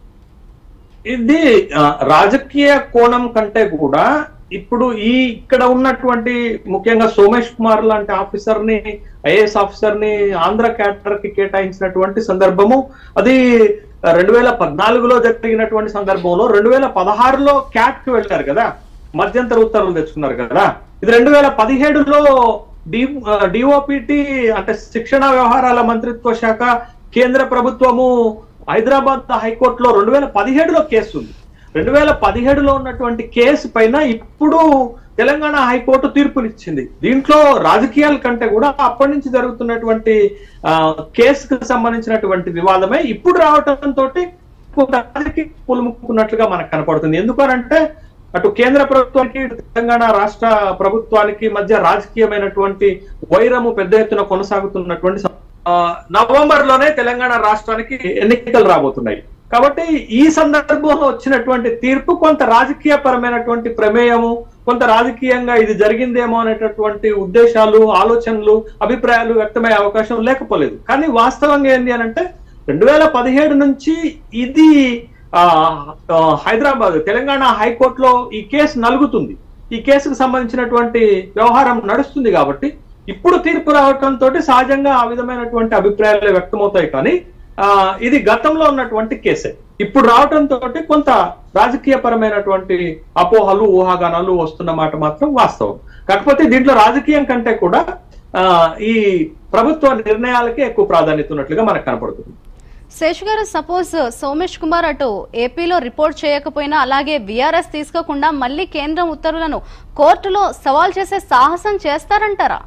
ఇది ఆ, రాజకీయ కోణం కంటే కూడా ఇప్పుడు ఈ ఇక్కడ ఉన్నటువంటి ముఖ్యంగా సోమేష్ కుమార్ లాంటి ఆఫీసర్ ని ఐఏఎస్ ఆఫీసర్ ని ఆంధ్ర క్యాడర్ కి కేటాయించినటువంటి సందర్భము అది రెండు వేల పద్నాలుగులో జరిగినటువంటి సందర్భంలో రెండు వేల పదహారులో క్యాట్ కి వెళ్ళారు కదా మధ్యంతర ఉత్తర్వులు తెచ్చుకున్నారు కదా ఇది రెండు వేల పదిహేడులో డి డిఓపిటి అంటే శిక్షణ వ్యవహారాల మంత్రిత్వ శాఖ కేంద్ర ప్రభుత్వము హైదరాబాద్ హైకోర్టులో రెండు వేల పదిహేడులో కేసు ఉంది రెండు వేల పదిహేడులో ఉన్నటువంటి కేసు పైన ఇప్పుడు తెలంగాణ హైకోర్టు తీర్పునిచ్చింది దీంట్లో రాజకీయాల కంటే కూడా అప్పటి నుంచి జరుగుతున్నటువంటి ఆ, కేసుకు సంబంధించినటువంటి వివాదమే ఇప్పుడు రావటంతో కొంత రాజకీయ పులుముకున్నట్లుగా మనకు కనపడుతుంది ఎందుకనంటే అటు కేంద్ర ప్రభుత్వానికి ఇటు తెలంగాణ రాష్ట్ర ప్రభుత్వానికి మధ్య రాజకీయమైనటువంటి వైరము పెద్ద ఎత్తున కొనసాగుతున్నటువంటి సం- ఆ, నవంబర్ లోనే తెలంగాణ రాష్ట్రానికి ఎన్నికలు రాబోతున్నాయి కాబట్టి ఈ సందర్భంలో వచ్చినటువంటి తీర్పు కొంత రాజకీయ పరమైనటువంటి ప్రమేయము కొంత రాజకీయంగా ఇది జరిగిందేమో అనేటటువంటి ఉద్దేశాలు ఆలోచనలు అభిప్రాయాలు వ్యక్తమయ్యే అవకాశం లేకపోలేదు కానీ వాస్తవంగా ఏంటి అని అంటే రెండు వేల పదిహేడు నుంచి ఇది ఆ, ఆ, హైదరాబాద్ తెలంగాణ హైకోర్టులో ఈ కేసు నలుగుతుంది ఈ కేసుకు సంబంధించినటువంటి వ్యవహారం నడుస్తుంది కాబట్టి ఇప్పుడు తీర్పు రావటంతో సహజంగా ఆ విధమైనటువంటి అభిప్రాయాలు వ్యక్తమవుతాయి కానీ ఆ, ఇది గతంలో ఉన్నటువంటి కేసే ఇప్పుడు రావటంతో కొంత రాజకీయ పరమైనటువంటి అపోహలు ఊహాగానాలు వస్తున్న మాట మాత్రం వాస్తవం కాకపోతే దీంట్లో రాజకీయం కంటే కూడా ఆ, ఈ ప్రభుత్వ నిర్ణయాలకే ఎక్కువ ప్రాధాన్యత ఉన్నట్లుగా మనకు కనపడుతుంది శేషు గారు సపోజ్ సోమేష్ కుమార్ అటు ఏపీలో రిపోర్ట్ చేయకపోయినా అలాగే బీఆర్ఎస్ తీసుకోకుండా మళ్ళీ కేంద్రం ఉత్తర్వులను కోర్టులో సవాల్ చేసే సాహసం చేస్తారంటారా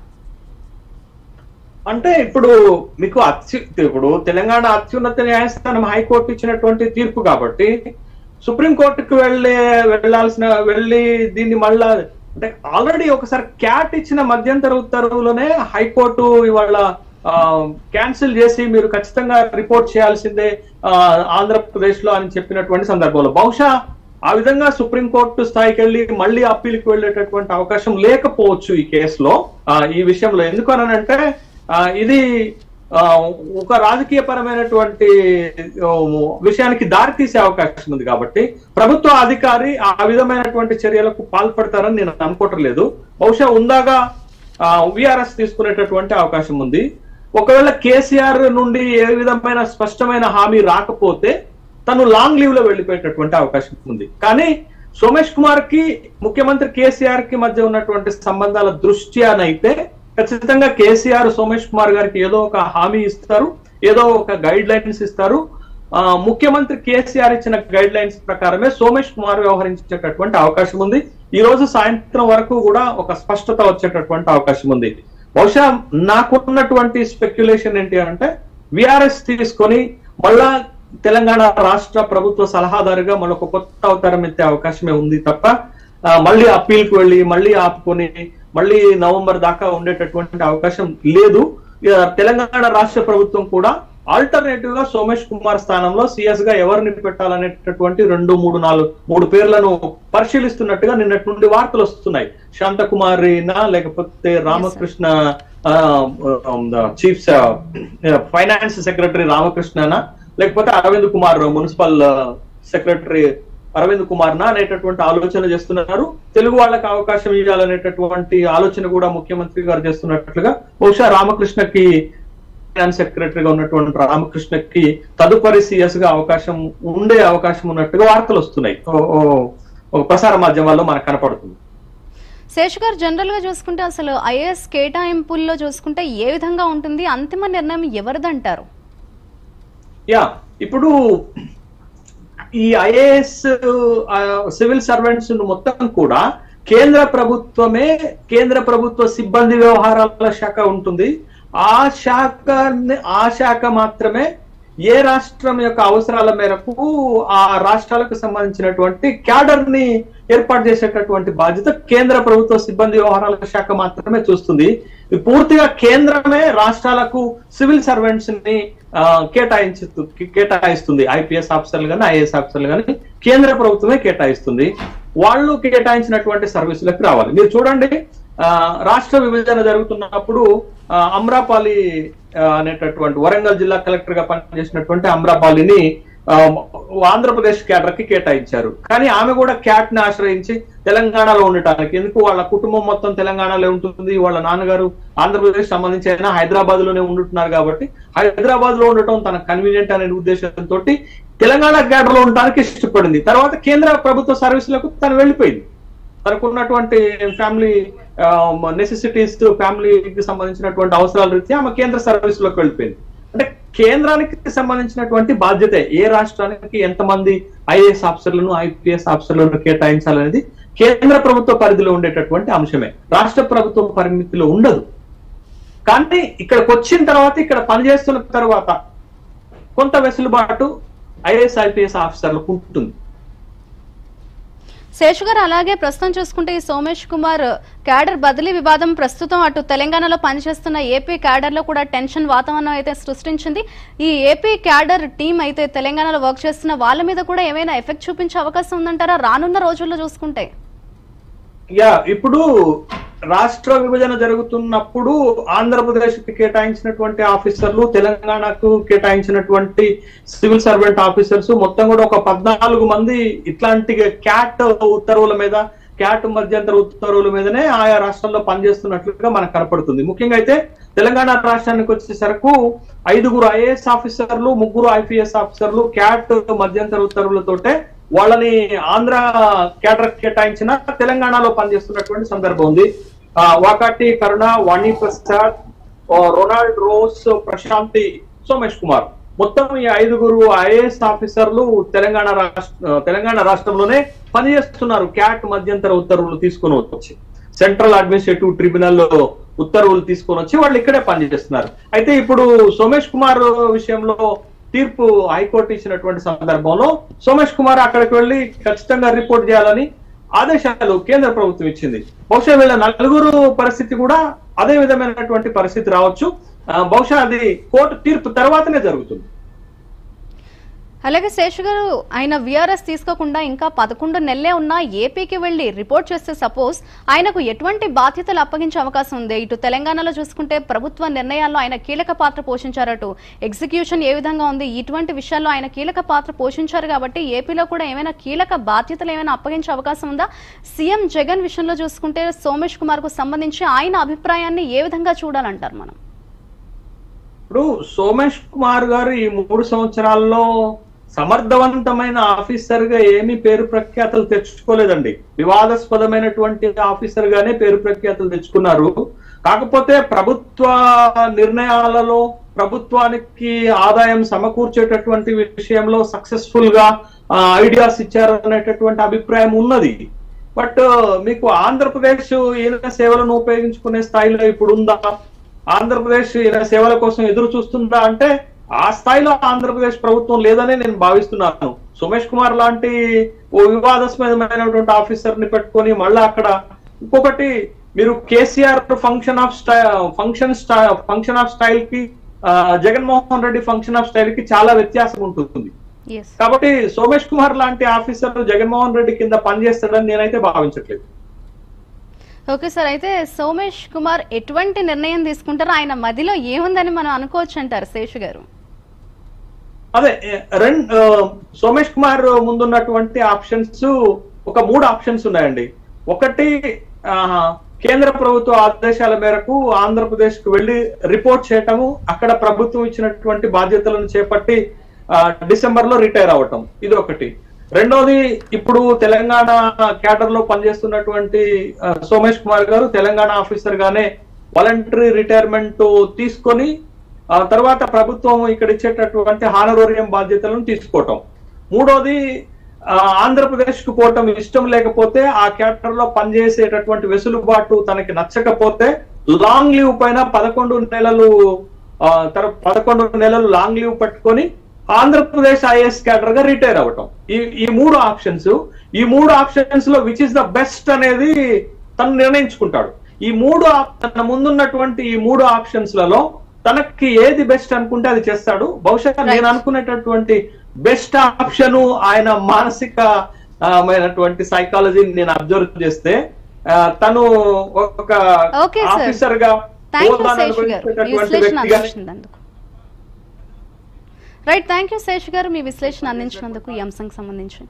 అంటే ఇప్పుడు మీకు అత్యు ఇప్పుడు తెలంగాణ అత్యున్నత న్యాయస్థానం హైకోర్టు ఇచ్చినటువంటి తీర్పు కాబట్టి సుప్రీంకోర్టుకు వెళ్ళే వెళ్ళాల్సిన వెళ్ళి దీన్ని మళ్ళా అంటే ఆల్రెడీ ఒకసారి క్యాట్ ఇచ్చిన మధ్యంతర ఉత్తర్వులోనే హైకోర్టు ఇవాళ క్యాన్సిల్ చేసి మీరు ఖచ్చితంగా రిపోర్ట్ చేయాల్సిందే ఆ, ఆంధ్రప్రదేశ్ లో అని చెప్పినటువంటి సందర్భంలో బహుశా ఆ విధంగా సుప్రీంకోర్టు స్థాయికి వెళ్ళి మళ్ళీ అప్పీల్కి వెళ్ళేటటువంటి అవకాశం లేకపోవచ్చు ఈ కేసులో ఆ, ఈ విషయంలో ఎందుకు అనంటే ఆ, ఇది ఆ, ఒక రాజకీయ పరమైనటువంటి ఆ, విషయానికి దారి తీసే అవకాశం ఉంది కాబట్టి ప్రభుత్వ అధికారి ఆ విధమైనటువంటి చర్యలకు పాల్పడతారని నేను అనుకోవటం లేదు బహుశా ఉందాగా విఆర్ఎస్ తీసుకునేటటువంటి అవకాశం ఉంది ఒకవేళ కేసీఆర్ నుండి ఏ విధమైన స్పష్టమైన హామీ రాకపోతే తను లాంగ్ లీవ్ లో వెళ్ళిపోయేటటువంటి అవకాశం ఉంది కానీ సోమేష్ కుమార్ కి ముఖ్యమంత్రి కేసీఆర్ కి మధ్య ఉన్నటువంటి సంబంధాల దృష్ట్యానైతే ఖచ్చితంగా కేసీఆర్ సోమేష్ కుమార్ గారికి ఏదో ఒక హామీ ఇస్తారు ఏదో ఒక గైడ్ లైన్స్ ఇస్తారు ఆ, ముఖ్యమంత్రి కేసీఆర్ ఇచ్చిన గైడ్ లైన్స్ ప్రకారమే సోమేష్ కుమార్ వ్యవహరించేటటువంటి అవకాశం ఉంది ఈ రోజు సాయంత్రం వరకు కూడా ఒక స్పష్టత వచ్చేటటువంటి అవకాశం ఉంది బహుశా నాకున్నటువంటి స్పెక్యులేషన్ ఏంటి అంటే విఆర్ఎస్ తీసుకొని మళ్ళా తెలంగాణ రాష్ట్ర ప్రభుత్వ సలహాదారుగా మళ్ళీ ఒక కొత్త అవతారం ఎత్తే అవకాశమే ఉంది తప్ప ఆ, మళ్ళీ అప్పీల్ కు వెళ్ళి మళ్ళీ ఆపుకొని మళ్ళీ నవంబర్ దాకా ఉండేటటువంటి అవకాశం లేదు ఇక తెలంగాణ రాష్ట్ర ప్రభుత్వం కూడా ఆల్టర్నేటివ్ గా సోమేష్ కుమార్ స్థానంలో సిఎస్ గా ఎవరిని పెట్టాలనేటటువంటి రెండు మూడు నాలుగు మూడు పేర్లను పరిశీలిస్తున్నట్టుగా నిన్నటి నుండి వార్తలు వస్తున్నాయి శాంతకుమారినా లేకపోతే రామకృష్ణ చీఫ్ ఫైనాన్స్ సెక్రటరీ రామకృష్ణనా లేకపోతే అరవింద్ కుమార్ మున్సిపల్ సెక్రటరీ అరవింద్ కుమార్ నా అనేటటువంటి ఆలోచన చేస్తున్నారు తెలుగు వాళ్ళకి అవకాశం ఇవ్వాలనేటటువంటి ఆలోచన కూడా ముఖ్యమంత్రి గారు చేస్తున్నట్లుగా బహుశా రామకృష్ణకి ఫైనాన్స్ సెక్రటరీగా ఉన్నటువంటి రామకృష్ణకి తదుపరి సిఎస్ గా అవకాశం ఉండే అవకాశం ఉన్నట్టుగా వార్తలు వస్తున్నాయి ఓ- ఓ- ఒక ప్రసార మాధ్యమాల్లో మనకు కనపడుతుంది శేష్ గారు జనరల్ గా చూసుకుంటే అసలు ఐఏఎస్ కేటాయింపుల్లో చూసుకుంటే ఏ విధంగా ఉంటుంది అంతిమ నిర్ణయం ఎవరిదంటారు యా ఇప్పుడు ఈ ఐఏఎస్ సివిల్ సర్వెంట్స్ మొత్తం కూడా కేంద్ర ప్రభుత్వమే కేంద్ర ప్రభుత్వ సిబ్బంది వ్యవహారాల శాఖ ఉంటుంది ఆ శాఖ ఆ శాఖ మాత్రమే ఏ రాష్ట్రం యొక్క అవసరాల మేరకు ఆ రాష్ట్రాలకు సంబంధించినటువంటి క్యాడర్ ని ఏర్పాటు చేసేటటువంటి బాధ్యత కేంద్ర ప్రభుత్వ సిబ్బంది వ్యవహారాల శాఖ మాత్రమే చూస్తుంది ఇది పూర్తిగా కేంద్రమే రాష్ట్రాలకు సివిల్ సర్వెంట్స్ ని ఆ, కేటాయించు కేటాయిస్తుంది ఐపీఎస్ ఆఫీసర్లు కానీ ఐఏఎస్ ఆఫీసర్లు కానీ కేంద్ర ప్రభుత్వమే కేటాయిస్తుంది వాళ్ళు కేటాయించినటువంటి సర్వీసులకు రావాలి మీరు చూడండి ఆ, రాష్ట్ర విభజన జరుగుతున్నప్పుడు ఆ, అమ్రాపాలి ఆ, అనేటటువంటి వరంగల్ జిల్లా కలెక్టర్ గా పనిచేసినటువంటి అమ్రాపాలిని ఆ, ఆంధ్రప్రదేశ్ క్యాడర్ కి కేటాయించారు కానీ ఆమె కూడా క్యాట్ ని ఆశ్రయించి తెలంగాణలో ఉండటానికి ఎందుకు వాళ్ళ కుటుంబం మొత్తం తెలంగాణలో ఉంటుంది వాళ్ళ నాన్నగారు ఆంధ్రప్రదేశ్ సంబంధించి అయినా హైదరాబాద్ లోనే ఉంటున్నారు కాబట్టి హైదరాబాద్ లో ఉండటం తన కన్వీనియంట్ అనే ఉద్దేశంతో తెలంగాణ క్యాడర్ లో ఉండడానికి ఇష్టపడింది తర్వాత కేంద్ర ప్రభుత్వ సర్వీసులకు తను వెళ్ళిపోయింది తనకు ఉన్నటువంటి ఫ్యామిలీ నెసెసిటీస్ ఫ్యామిలీకి సంబంధించినటువంటి అవసరాల రీత్యా ఆమె కేంద్ర సర్వీస్ లోకి వెళ్ళిపోయింది అంటే కేంద్రానికి సంబంధించినటువంటి బాధ్యత ఏ రాష్ట్రానికి ఎంతమంది ఐఏఎస్ ఆఫీసర్లను ఐపీఎస్ ఆఫీసర్లను కేటాయించాలనేది కేంద్ర ప్రభుత్వ పరిధిలో ఉండేటటువంటి అంశమే రాష్ట్ర ప్రభుత్వ పరిమితిలో ఉండదు కానీ ఇక్కడికి వచ్చిన తర్వాత ఇక్కడ పనిచేస్తున్న తర్వాత కొంత వెసులుబాటు ఐఏఎస్ ఐపీఎస్ ఆఫీసర్లకు ఉంటుంది శేషు గారు అలాగే ప్రస్తుతం చూసుకుంటే ఈ సోమేష్ కుమార్ క్యాడర్ బదిలీ వివాదం ప్రస్తుతం అటు తెలంగాణలో పనిచేస్తున్న ఏపీ క్యాడర్ లో కూడా టెన్షన్ వాతావరణం అయితే సృష్టించింది ఈ ఏపీ క్యాడర్ టీం అయితే తెలంగాణలో వర్క్ చేస్తున్న వాళ్ళ మీద కూడా ఏమైనా ఎఫెక్ట్ చూపించే అవకాశం ఉందంటారా రానున్న రోజుల్లో చూసుకుంటే యా ఇప్పుడు రాష్ట్ర విభజన జరుగుతున్నప్పుడు ఆంధ్రప్రదేశ్ కి కేటాయించినటువంటి ఆఫీసర్లు తెలంగాణకు కేటాయించినటువంటి సివిల్ సర్వెంట్ ఆఫీసర్స్ మొత్తం కూడా ఒక పద్నాలుగు మంది ఇట్లాంటి క్యాట్ ఉత్తర్వుల మీద క్యాట్ మధ్యంతర ఉత్తర్వుల మీదనే ఆయా రాష్ట్రాల్లో పనిచేస్తున్నట్లుగా మనకు కనపడుతుంది ముఖ్యంగా అయితే తెలంగాణ రాష్ట్రానికి వచ్చేసరికి ఐదుగురు ఐఏఎస్ ఆఫీసర్లు ముగ్గురు ఐపీఎస్ ఆఫీసర్లు క్యాట్ మధ్యంతర ఉత్తర్వులతోటే వాళ్ళని ఆంధ్ర కేటర్ కేటాయించిన తెలంగాణలో పనిచేస్తున్నటువంటి సందర్భం ఉంది ఆ, వాకాటి కరుణ వాణి ప్రసాద్ ఆ, రొనాల్డ్ రోస్ ప్రశాంతి సోమేష్ కుమార్ మొత్తం ఈ ఐదుగురు ఐఏఎస్ ఆఫీసర్లు తెలంగాణ రాష్ట్ర తెలంగాణ రాష్ట్రంలోనే పనిచేస్తున్నారు క్యాట్ మధ్యంతర ఉత్తర్వులు తీసుకొని వచ్చి సెంట్రల్ అడ్మినిస్ట్రేటివ్ ట్రిబ్యునల్ లో ఉత్తర్వులు తీసుకొని వచ్చి వాళ్ళు ఇక్కడే పనిచేస్తున్నారు అయితే ఇప్పుడు సోమేష్ కుమార్ విషయంలో తీర్పు హైకోర్టు ఇచ్చినటువంటి సందర్భంలో సోమేష్ కుమార్ అక్కడికి వెళ్లి ఖచ్చితంగా రిపోర్ట్ చేయాలని ఆదేశాలు కేంద్ర ప్రభుత్వం ఇచ్చింది బహుశా వీళ్ళ నలుగురు పరిస్థితి కూడా అదే విధమైనటువంటి పరిస్థితి రావచ్చు ఆ, బహుశా అది కోర్టు తీర్పు తర్వాతనే జరుగుతుంది అలాగే శేషు గారు ఆయన విఆర్ఎస్ తీసుకోకుండా ఇంకా పదకొండు నెలలే ఉన్నా ఏపీకి వెళ్లి రిపోర్ట్ చేస్తే సపోజ్ ఆయనకు ఎటువంటి బాధ్యతలు అప్పగించే అవకాశం ఉంది ఇటు తెలంగాణలో చూసుకుంటే ప్రభుత్వ నిర్ణయాల్లో ఆయన కీలక పాత్ర పోషించారటు ఎగ్జిక్యూషన్ ఏ విధంగా ఉంది ఇటువంటి విషయాల్లో ఆయన కీలక పాత్ర పోషించారు కాబట్టి ఏపీలో కూడా ఏమైనా కీలక బాధ్యతలు ఏమైనా అప్పగించే అవకాశం ఉందా సీఎం జగన్ విషయంలో చూసుకుంటే సోమేష్ కుమార్ కు సంబంధించి ఆయన అభిప్రాయాన్ని ఏ విధంగా చూడాలంటారు మనం ఇప్పుడు సోమేష్ కుమార్ గారు ఈ మూడు సంవత్సరాల్లో సమర్థవంతమైన ఆఫీసర్ గా ఏమీ పేరు ప్రఖ్యాతలు తెచ్చుకోలేదండి వివాదాస్పదమైనటువంటి ఆఫీసర్ గానే పేరు ప్రఖ్యాతలు తెచ్చుకున్నారు కాకపోతే ప్రభుత్వ నిర్ణయాలలో ప్రభుత్వానికి ఆదాయం సమకూర్చేటటువంటి విషయంలో సక్సెస్ఫుల్ గా ఐడియాస్ ఇచ్చారు అనేటటువంటి అభిప్రాయం ఉన్నది బట్ మీకు ఆంధ్రప్రదేశ్ ఈయన సేవలను ఉపయోగించుకునే స్థాయిలో ఇప్పుడు ఉందా ఆంధ్రప్రదేశ్ ఈయన సేవల కోసం ఎదురు చూస్తుందా అంటే ఆ స్థాయిలో ఆంధ్రప్రదేశ్ ప్రభుత్వం లేదని నేను భావిస్తున్నాను సుమేష్ కుమార్ లాంటి ఓ వివాదాస్పదమైనటువంటి ఆఫీసర్ ని పెట్టుకొని మళ్ళీ అక్కడ ఇంకొకటి మీరు KCR function of style function function of style కి ఆ, Jaganmohan Reddy function of style కి చాలా వ్యత్యాసం ఉంటుంది ఎస్ కాబట్టి సోమేష్ కుమార్ లాంటి ఆఫీసర్ జగన్మోహన్ రెడ్డి కింద పనిచేస్తాడని నేనైతే భావించట్లేదు ఓకే సార్ అయితే సోమేష్ కుమార్ ఎటువంటి నిర్ణయం తీసుకుంటారో ఆయన మదిలో ఏముందని మనం అనుకోవచ్చు అంటారు శేషు గారు అదే రెండు సోమేష్ కుమార్ ముందున్నటువంటి ఆప్షన్స్ ఒక మూడు ఆప్షన్స్ ఉన్నాయండి ఒకటి ఆ, కేంద్ర ప్రభుత్వ ఆదేశాల మేరకు ఆంధ్రప్రదేశ్ కు వెళ్లి రిపోర్ట్ చేయటము అక్కడ ప్రభుత్వం ఇచ్చినటువంటి బాధ్యతలను చేపట్టి ఆ, డిసెంబర్ లో రిటైర్ అవటం ఇది ఒకటి రెండోది ఇప్పుడు తెలంగాణ క్యాడర్ లో పనిచేస్తున్నటువంటి ఆ, సోమేష్ కుమార్ గారు తెలంగాణ ఆఫీసర్ గానే వాలంటరీ రిటైర్మెంట్ తీసుకొని ఆ తర్వాత ప్రభుత్వం ఇక్కడ ఇచ్చేటటువంటి హానరోరియం బాధ్యతలను తీసుకోవటం మూడోది ఆ, ఆంధ్రప్రదేశ్ కు పోవటం ఇష్టం లేకపోతే ఆ క్యాటర్ లో పనిచేసేటటువంటి వెసులుబాటు తనకి నచ్చకపోతే లాంగ్ లీవ్ పైన పదకొండు నెలలు ఆ, తర పదకొండు నెలలు లాంగ్ లీవ్ పట్టుకొని ఆంధ్రప్రదేశ్ ఐఏఎస్ క్యాడర్ గా రిటైర్ అవ్వటం ఈ ఈ మూడు ఆప్షన్స్ ఈ మూడు ఆప్షన్స్ లో విచ్ ఇస్ ద బెస్ట్ అనేది తను నిర్ణయించుకుంటాడు ఈ మూడు ఆప్- తన ముందున్నటువంటి ఈ మూడు ఆప్షన్స్ లలో తనకి ఏది బెస్ట్ అనుకుంటే అది చేస్తాడు బహుశా నేను అనుకునేటటువంటి బెస్ట్ ఆప్షన్ ఆయన మానసిక ఆ, మైనటువంటి సైకాలజీని నేను అబ్జర్వ్ చేస్తే ఆ, తను ఒక ఓకే సార్. ఆఫీసర్ గా థ్యాంక్ యూ హోదాను శేషు గారు మీ అనుభవించేటటువంటి విశ్లేషణ వ్యక్తిగా అందించినందుకు రైట్ థ్యాంక్ యూ శేష్ గారు మీ విశ్లేషణ అందించినందుకు ఈ అంశంకి సంబంధించి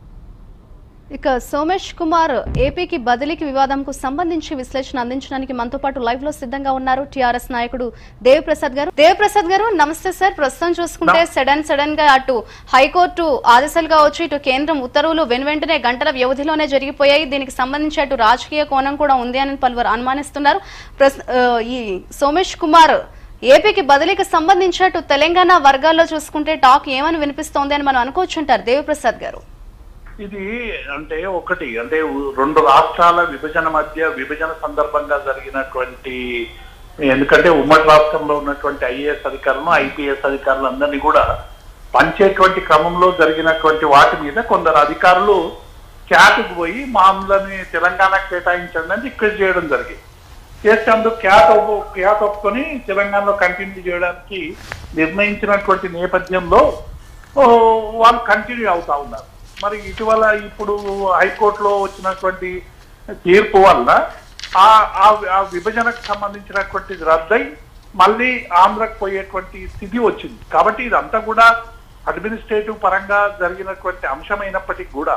ఇక సోమేష్ కుమార్ ఏపీకి బదిలీకి వివాదంకు సంబంధించి విశ్లేషణ అందించడానికి మనతో పాటు లైవ్ లో సిద్ధంగా ఉన్నారు టీఆర్ఎస్ నాయకుడు దేవప్రసాద్ గారు దేవప్రసాద్ గారు నమస్తే సార్ ప్రస్తుతం చూసుకుంటే సడన్ సడన్ గా అటు హైకోర్టు ఆదేశాలు కావచ్చు ఇటు కేంద్రం ఉత్తర్వులు వెను వెంటనే గంటల వ్యవధిలోనే జరిగిపోయాయి దీనికి సంబంధించి అటు రాజకీయ కోణం కూడా ఉంది అని పలువురు అనుమానిస్తున్నారు ప్రస్- ఆ, ఈ సోమేష్ కుమార్ ఏపీకి బదిలీకి సంబంధించి అటు తెలంగాణ వర్గాల్లో చూసుకుంటే టాక్ ఏమని వినిపిస్తోంది అని మనం అనుకోవచ్చుంటారు దేవప్రసాద్ గారు ఇది అంటే ఒకటి అంటే ఉ- రెండు రాష్ట్రాల విభజన మధ్య విభజన సందర్భంగా జరిగినటువంటి ఎందుకంటే ఉమ్మడి రాష్ట్రంలో ఉన్నటువంటి ఐఏఎస్ అధికారులను ఐపీఎస్ అధికారులు అందరినీ కూడా పంచేటువంటి క్రమంలో జరిగినటువంటి వాటి మీద కొందరు అధికారులు క్యాట్కు పోయి మామూలని తెలంగాణకు కేటాయించండి అని రిక్వెస్ట్ చేయడం జరిగింది చేస్తే అందుకు క్యాట్ ఒప్పు క్యాట్ ఒప్పుకొని తెలంగాణలో కంటిన్యూ చేయడానికి నిర్ణయించినటువంటి నేపథ్యంలో ఓ, వాళ్ళు కంటిన్యూ అవుతా ఉన్నారు మరి ఇటీవల ఇప్పుడు హైకోర్టులో వచ్చినటువంటి తీర్పు వల్ల ఆ ఆ- ఆ విభజనకు సంబంధించినటువంటి రద్దై మళ్ళీ ఆంధ్రకు పోయేటువంటి స్థితి వచ్చింది కాబట్టి ఇదంతా కూడా అడ్మినిస్ట్రేటివ్ పరంగా జరిగినటువంటి అంశమైనప్పటికీ కూడా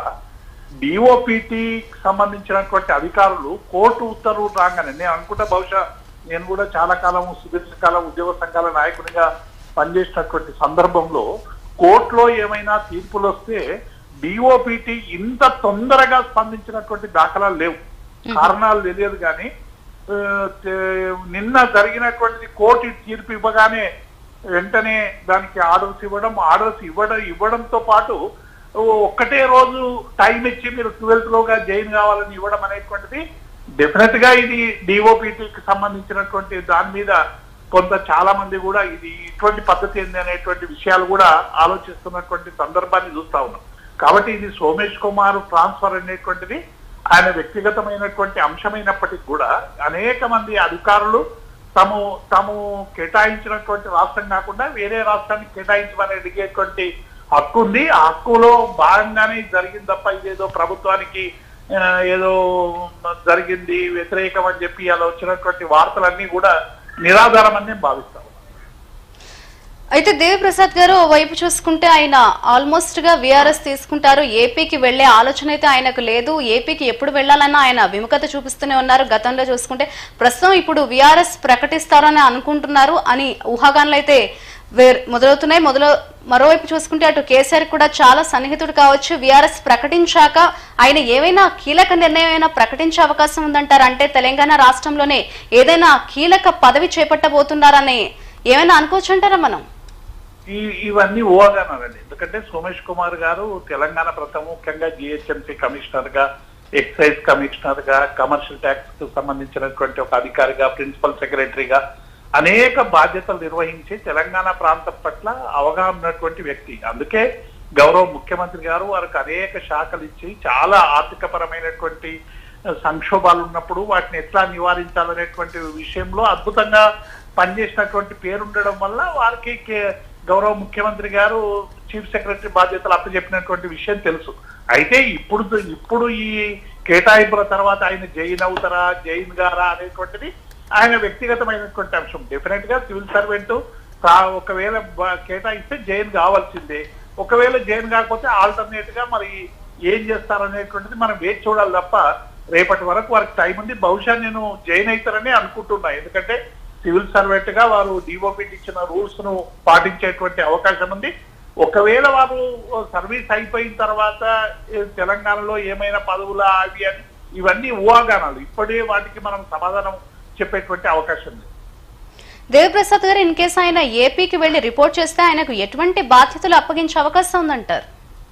డిఓపిటి సంబంధించినటువంటి అధికారులు కోర్టు ఉత్తర్వులు రాగానే నేను అనుకుంటా బహుశా నేను కూడా చాలా కాలం సుదీర్ఘకాలం ఉద్యోగ సంఘాల నాయకునిగా పనిచేసినటువంటి సందర్భంలో కోర్టులో ఏమైనా తీర్పులు వస్తే డిఓపిటి ఇంత తొందరగా స్పందించినటువంటి దాఖలాలు లేవు కారణాలు తెలియదు కానీ ఆ, తే- నిన్న జరిగినటువంటి కోర్టు తీర్పు ఇవ్వగానే వెంటనే దానికి ఆర్డర్స్ ఇవ్వడం ఆర్డర్స్ ఇవ్వడం ఇవ్వడంతో పాటు ఓ ఒక్కటే రోజు టైం ఇచ్చి మీరు ట్వెల్త్ లోగా జైన్ కావాలని ఇవ్వడం అనేటువంటిది డెఫినెట్ గా ఇది డిఓపిటికి సంబంధించినటువంటి దాని మీద కొంత చాలా మంది కూడా ఇది ఇటువంటి పద్ధతి ఏంది అనేటువంటి విషయాలు కూడా ఆలోచిస్తున్నటువంటి సందర్భాన్ని చూస్తా ఉన్నాం కాబట్టి ఇది సోమేష్ కుమార్ ట్రాన్స్ఫర్ అనేటువంటిది ఆయన వ్యక్తిగతమైనటువంటి అంశమైనప్పటికీ కూడా అనేక మంది అధికారులు తాము తాము కేటాయించినటువంటి రాష్ట్రం కాకుండా వేరే రాష్ట్రానికి కేటాయించమని అడిగేటువంటి హక్కు ఉంది ఆ హక్కులో భాగంగానే ఇది జరిగింది తప్ప ఇదేదో ప్రభుత్వానికి ఆ, ఏదో జరిగింది వ్యతిరేకం అని చెప్పి అలా వచ్చినటువంటి వార్తలన్నీ కూడా నిరాధారం అని నేను భావిస్తాను అయితే దేవిప్రసాద్ గారు ఓ వైపు చూసుకుంటే ఆయన ఆల్మోస్ట్ గా విఆర్ఎస్ తీసుకుంటారు ఏపీకి వెళ్లే ఆలోచన అయితే ఆయనకు లేదు ఏపీకి ఎప్పుడు వెళ్లాలన్నా ఆయన విముఖత చూపిస్తూనే ఉన్నారు గతంలో చూసుకుంటే ప్రస్తుతం ఇప్పుడు విఆర్ఎస్ ప్రకటిస్తారని అనుకుంటున్నారు అని ఊహాగానాలు అయితే వేర్- మొదలవుతున్నాయి మొదలు మరోవైపు చూసుకుంటే అటు కేసీఆర్ కూడా చాలా సన్నిహితుడు కావచ్చు విఆర్ఎస్ ప్రకటించాక ఆయన ఏవైనా కీలక నిర్ణయం అయినా ప్రకటించే అవకాశం ఉందంటారు అంటే తెలంగాణ రాష్ట్రంలోనే ఏదైనా కీలక పదవి చేపట్టబోతున్నారని ఏమైనా అనుకోవచ్చు అంటారా మనం ఈ ఇవన్నీ ఊహాగానాలండి ఎందుకంటే సోమేష్ కుమార్ గారు తెలంగాణ ప్రముఖంగా జిహెచ్ఎంసీ కమిషనర్ గా ఎక్సైజ్ కమిషనర్ గా కమర్షియల్ ట్యాక్స్ కు సంబంధించినటువంటి ఒక అధికారిగా ప్రిన్సిపల్ సెక్రటరీగా అనేక బాధ్యతలు నిర్వహించి తెలంగాణ ప్రాంతం పట్ల అవగాహన ఉన్నటువంటి వ్యక్తి అందుకే గౌరవ ముఖ్యమంత్రి గారు వారికి అనేక శాఖలు ఇచ్చి చాలా ఆర్థికపరమైనటువంటి సంక్షోభాలు ఉన్నప్పుడు వాటిని ఎట్లా నివారించాలనేటువంటి విషయంలో అద్భుతంగా పనిచేసినటువంటి పేరు ఉండడం వల్ల వారికి కే- గౌరవ ముఖ్యమంత్రి గారు చీఫ్ సెక్రటరీ బాధ్యతలు అప్పచెప్పినటువంటి విషయం తెలుసు అయితే ఇప్పుడు ఇప్పుడు ఈ కేటాయింపుల తర్వాత ఆయన జైన్ అవుతారా జైన్ గారా అనేటువంటిది ఆయన వ్యక్తిగతమైనటువంటి అంశం డెఫినెట్ గా సివిల్ సర్వెంట్ ఒకవేళ బ- కేటాయిస్తే జైన్ కావాల్సిందే ఒకవేళ జైన్ కాకపోతే ఆల్టర్నేట్ గా మరి ఏం చేస్తారనేటువంటిది మనం వేచి చూడాలి తప్ప రేపటి వరకు వారికి టైం ఉంది బహుశా నేను జైన్ అవుతారని అనుకుంటున్నా ఎందుకంటే సివిల్ సర్వెంట్ గా వారు డిఓపిటి ఇచ్చిన రూల్స్ ను పాటించేటువంటి అవకాశం ఉంది ఒకవేళ వారు సర్వీస్ అయిపోయిన తర్వాత ఏ, తెలంగాణలో ఏమైనా పదవులా అవి అని ఇవన్నీ ఊహాగానాలు ఇప్పుడే వాటికి మనం సమాధానం చెప్పేటువంటి అవకాశం ఉంది దేవప్రసాద్ గారు ఇన్ కేసు ఆయన ఏపీకి వెళ్లి రిపోర్ట్ చేస్తే ఆయనకు ఎటువంటి బాధ్యతలు అప్పగించే అవకాశం ఉందంటారు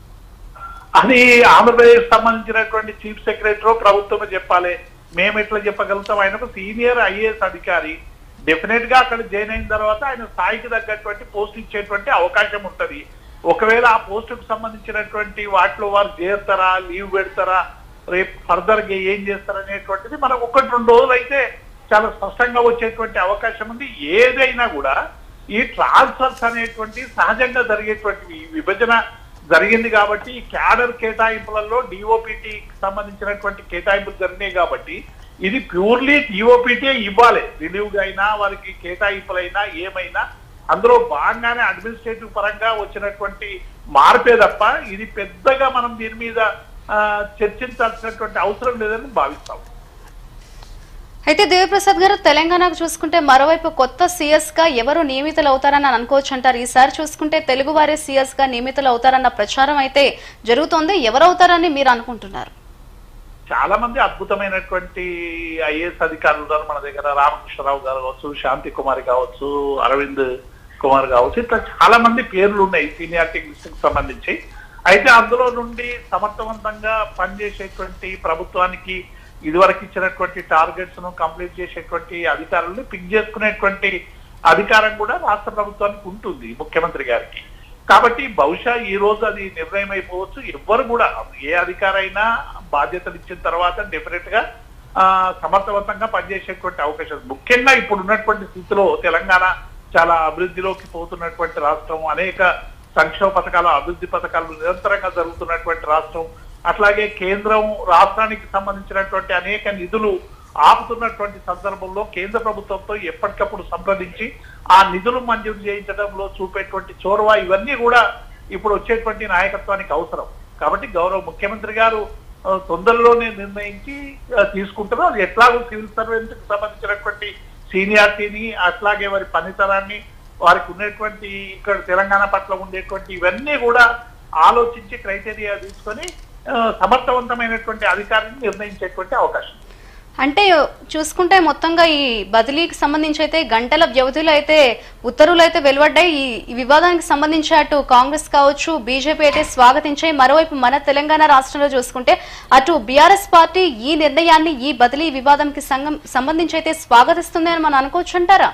అది ఆంధ్రప్రదేశ్ సంబంధించినటువంటి చీఫ్ సెక్రటరీ ప్రభుత్వమే చెప్పాలి మేము ఎట్లా చెప్పగలుగుతాం ఆయనకు సీనియర్ ఐఏఎస్ అధికారి డెఫినెట్ గా అక్కడ జాయిన్ అయిన తర్వాత ఆయన స్థాయికి తగ్గటువంటి పోస్ట్ ఇచ్చేటువంటి అవకాశం ఉంటది ఒకవేళ ఆ పోస్టుకు సంబంధించినటువంటి వాటిలో వారు చేస్తారా లీవ్ పెడతారా రేపు ఫర్దర్ గా ఏం చేస్తారనేటువంటిది మనకు ఒకటి రెండు రోజులు అయితే చాలా స్పష్టంగా వచ్చేటువంటి అవకాశం ఉంది ఏదైనా కూడా ఈ ట్రాన్స్ఫర్స్ అనేటువంటి సహజంగా జరిగేటువంటి ఈ విభజన జరిగింది కాబట్టి ఈ క్యాడర్ కేటాయింపులలో డిఓపిటి సంబంధించినటువంటి కేటాయింపులు జరిగినాయి కాబట్టి ఇది ప్యూర్లీ డిఓపిటీ ఇవ్వాలి రిలీవ్ అయినా వారికి కేటాయింపులైనా ఏమైనా అందులో భాగంగానే అడ్మినిస్ట్రేటివ్ పరంగా వచ్చినటువంటి మార్పే తప్ప ఇది పెద్దగా మనం దీని మీద ఆ, చర్చించాల్సినటువంటి అవసరం లేదని భావిస్తాం అయితే దేవప్రసాద్ గారు తెలంగాణకు చూసుకుంటే మరోవైపు కొత్త సీఎస్ గా ఎవరు నియమితులు అవుతారని అనుకోవచ్చు అంటారు ఈసారి చూసుకుంటే తెలుగు వారే సీఎస్ గా నియమితులు అవుతారన్న ప్రచారం అయితే జరుగుతోంది ఎవరవుతారని మీరు అనుకుంటున్నారు చాలా మంది అద్భుతమైనటువంటి ఐఏఎస్ అధికారులు ఉన్నారు మన దగ్గర రామకృష్ణరావు గారు కావచ్చు శాంతి కుమార్ కావచ్చు అరవింద్ కుమార్ కావచ్చు ఇట్లా చాలా మంది పేర్లు ఉన్నాయి సీనియారిటీ లిస్ట్ కి సంబంధించి అయితే అందులో నుండి సమర్థవంతంగా పనిచేసేటువంటి ప్రభుత్వానికి ఇదివరకు ఇచ్చినటువంటి టార్గెట్స్ ను కంప్లీట్ చేసేటువంటి అధికారులను పిక్ చేసుకునేటువంటి అధికారం కూడా రాష్ట్ర ప్రభుత్వానికి ఉంటుంది ముఖ్యమంత్రి గారికి కాబట్టి బహుశా ఈ రోజు అది నిర్ణయం అయిపోవచ్చు ఎవ్వరు కూడా ఏ అధికారైనా బాధ్యతలు ఇచ్చిన తర్వాత డెఫినెట్ గా ఆ, సమర్థవంతంగా పనిచేసేటువంటి అవకాశం ఉంది. ముఖ్యంగా ఇప్పుడు ఉన్నటువంటి స్థితిలో తెలంగాణ చాలా అభివృద్ధిలోకి పోతున్నటువంటి రాష్ట్రం అనేక సంక్షేమ పథకాలు అభివృద్ధి పథకాలు నిరంతరంగా జరుగుతున్నటువంటి రాష్ట్రం అట్లాగే కేంద్రం రాష్ట్రానికి సంబంధించినటువంటి అనేక నిధులు ఆపుతున్నటువంటి సందర్భంలో కేంద్ర ప్రభుత్వంతో ఎప్పటికప్పుడు సంప్రదించి ఆ నిధులు మంజూరు చేయించడంలో చూపేటువంటి చోరవ ఇవన్నీ కూడా ఇప్పుడు వచ్చేటువంటి నాయకత్వానికి అవసరం కాబట్టి గౌరవ ముఖ్యమంత్రి గారు ఆ, తొందరలోనే నిర్ణయించి ఆ, తీసుకుంటారు అది ఎట్లాగో సివిల్ సర్వెంట్ కి సంబంధించినటువంటి సీనియారిటీని అట్లాగే వారి పనితనాన్ని వారికి ఉన్నటువంటి ఇక్కడ తెలంగాణ పట్ల ఉండేటువంటి ఇవన్నీ కూడా ఆలోచించి క్రైటీరియా తీసుకొని ఆ, సమర్థవంతమైనటువంటి అధికారిని నిర్ణయించేటువంటి అవకాశం అంటే చూసుకుంటే మొత్తంగా ఈ బదిలీకి సంబంధించి అయితే గంటల వ్యవధిలో అయితే ఉత్తర్వులు అయితే వెలువడ్డాయి ఈ ఈ వివాదానికి సంబంధించి అటు కాంగ్రెస్ కావచ్చు బీజేపీ అయితే స్వాగతించాయి మరోవైపు మన తెలంగాణ రాష్ట్రంలో చూసుకుంటే అటు బీఆర్ఎస్ పార్టీ ఈ నిర్ణయాన్ని ఈ బదిలీ వివాదంకి సంగం సంబంధించి అయితే స్వాగతిస్తుంది అని మనం అనుకోవచ్చు అంటారా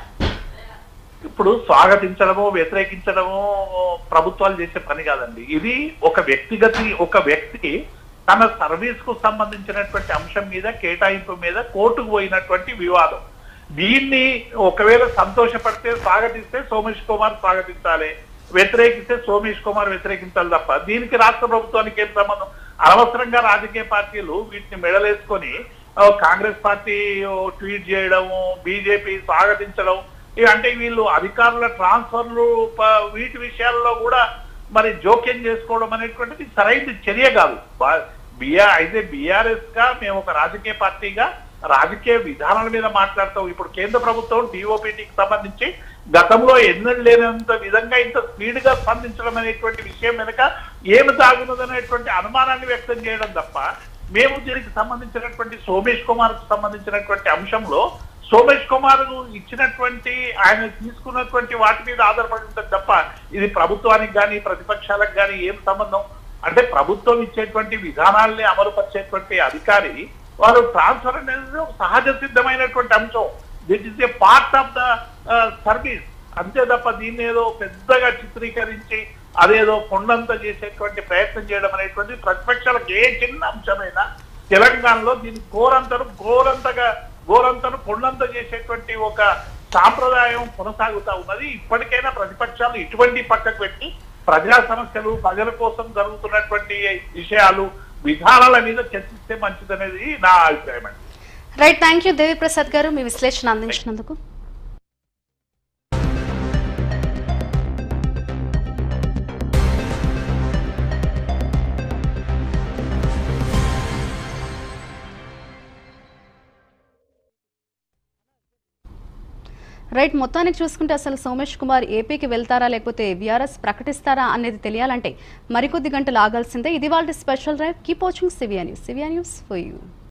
ఇప్పుడు స్వాగతించడము వ్యతిరేకించడము ప్రభుత్వాలు చేసే పని కాదండి ఇది ఒక వ్యక్తిగత ఒక వ్యక్తి తన సర్వీస్ కు సంబంధించినటువంటి అంశం మీద కేటాయింపు మీద కోర్టుకు పోయినటువంటి వివాదం దీన్ని ఒకవేళ సంతోషపడితే స్వాగతిస్తే సోమేష్ కుమార్ స్వాగతించాలి వ్యతిరేకిస్తే సోమేష్ కుమార్ వ్యతిరేకించాలి తప్ప దీనికి రాష్ట్ర ప్రభుత్వానికి ఏం సంబంధం అనవసరంగా రాజకీయ పార్టీలు వీటిని మెడలేసుకొని ఆ, కాంగ్రెస్ పార్టీ ఓ, ట్వీట్ చేయడము బీజేపీ స్వాగతించడం ఇవి అంటే వీళ్ళు అధికారుల ట్రాన్స్ఫర్లు ప- వీటి విషయాల్లో కూడా మరి జోక్యం చేసుకోవడం అనేటువంటిది సరైన చర్య కాదు బిఆర్ అయితే బీఆర్ఎస్ గా మేము ఒక రాజకీయ పార్టీగా రాజకీయ విధానాల మీద మాట్లాడతాం ఇప్పుడు కేంద్ర ప్రభుత్వం డిఓపిటికి సంబంధించి గతంలో ఎన్నడూ లేనంత విధంగా ఇంత స్పీడ్ గా స్పందించడం అనేటువంటి విషయం వెనుక ఏమి దాగున్నదనేటువంటి అనుమానాన్ని వ్యక్తం చేయడం తప్ప మేము దీనికి సంబంధించినటువంటి సోమేష్ కుమార్ కు సంబంధించినటువంటి అంశంలో సోమేష్ కుమార్ ఇచ్చినటువంటి ఆయన తీసుకున్నటువంటి వాటి మీద ఆధారపడి ఉంటుంది తప్ప ఇది ప్రభుత్వానికి కానీ ప్రతిపక్షాలకు కానీ ఏం సంబంధం అంటే ప్రభుత్వం ఇచ్చేటువంటి విధానాల్ని అమలుపరిచేటువంటి అధికారి వారు ట్రాన్స్ఫర్ అనేది ఒక సహజ సిద్ధమైనటువంటి అంశం that is a part of the service అంతే తప్ప దీన్ని ఏదో పెద్దగా చిత్రీకరించి అదేదో కొండంత చేసేటువంటి ప్రయత్నం చేయడం అనేటువంటి ప్రతిపక్షాలకు ఏ చిన్న అంశమైనా తెలంగాణలో దీని ఘోరంతను ఘోరంతగా ఘోరంతను కొండంత చేసేటువంటి ఒక సాంప్రదాయం కొనసాగుతా ఉన్నది ఇప్పటికైనా ప్రతిపక్షాలు ఇటువంటి పక్కకు పెట్టి ప్రజా సమస్యలు ప్రజల కోసం జరుగుతున్నటువంటి విషయాలు విధానాల మీద చర్చిస్తే మంచిదనేది నా అభిప్రాయం అండి రైట్ థ్యాంక్ యూ దేవిప్రసాద్ గారు మీ విశ్లేషణ అందించినందుకు రైట్ మొత్తానికి చూసుకుంటే అసలు సోమేష్ కుమార్ ఏపీకి వెళ్తారా లేకపోతే బీఆర్ఎస్ ప్రకటిస్తారా అనేది తెలియాలంటే మరికొద్ది గంటలు ఆగాల్సిందే ఇది వాళ్ళ special drive keep watching Civia news Civia news for you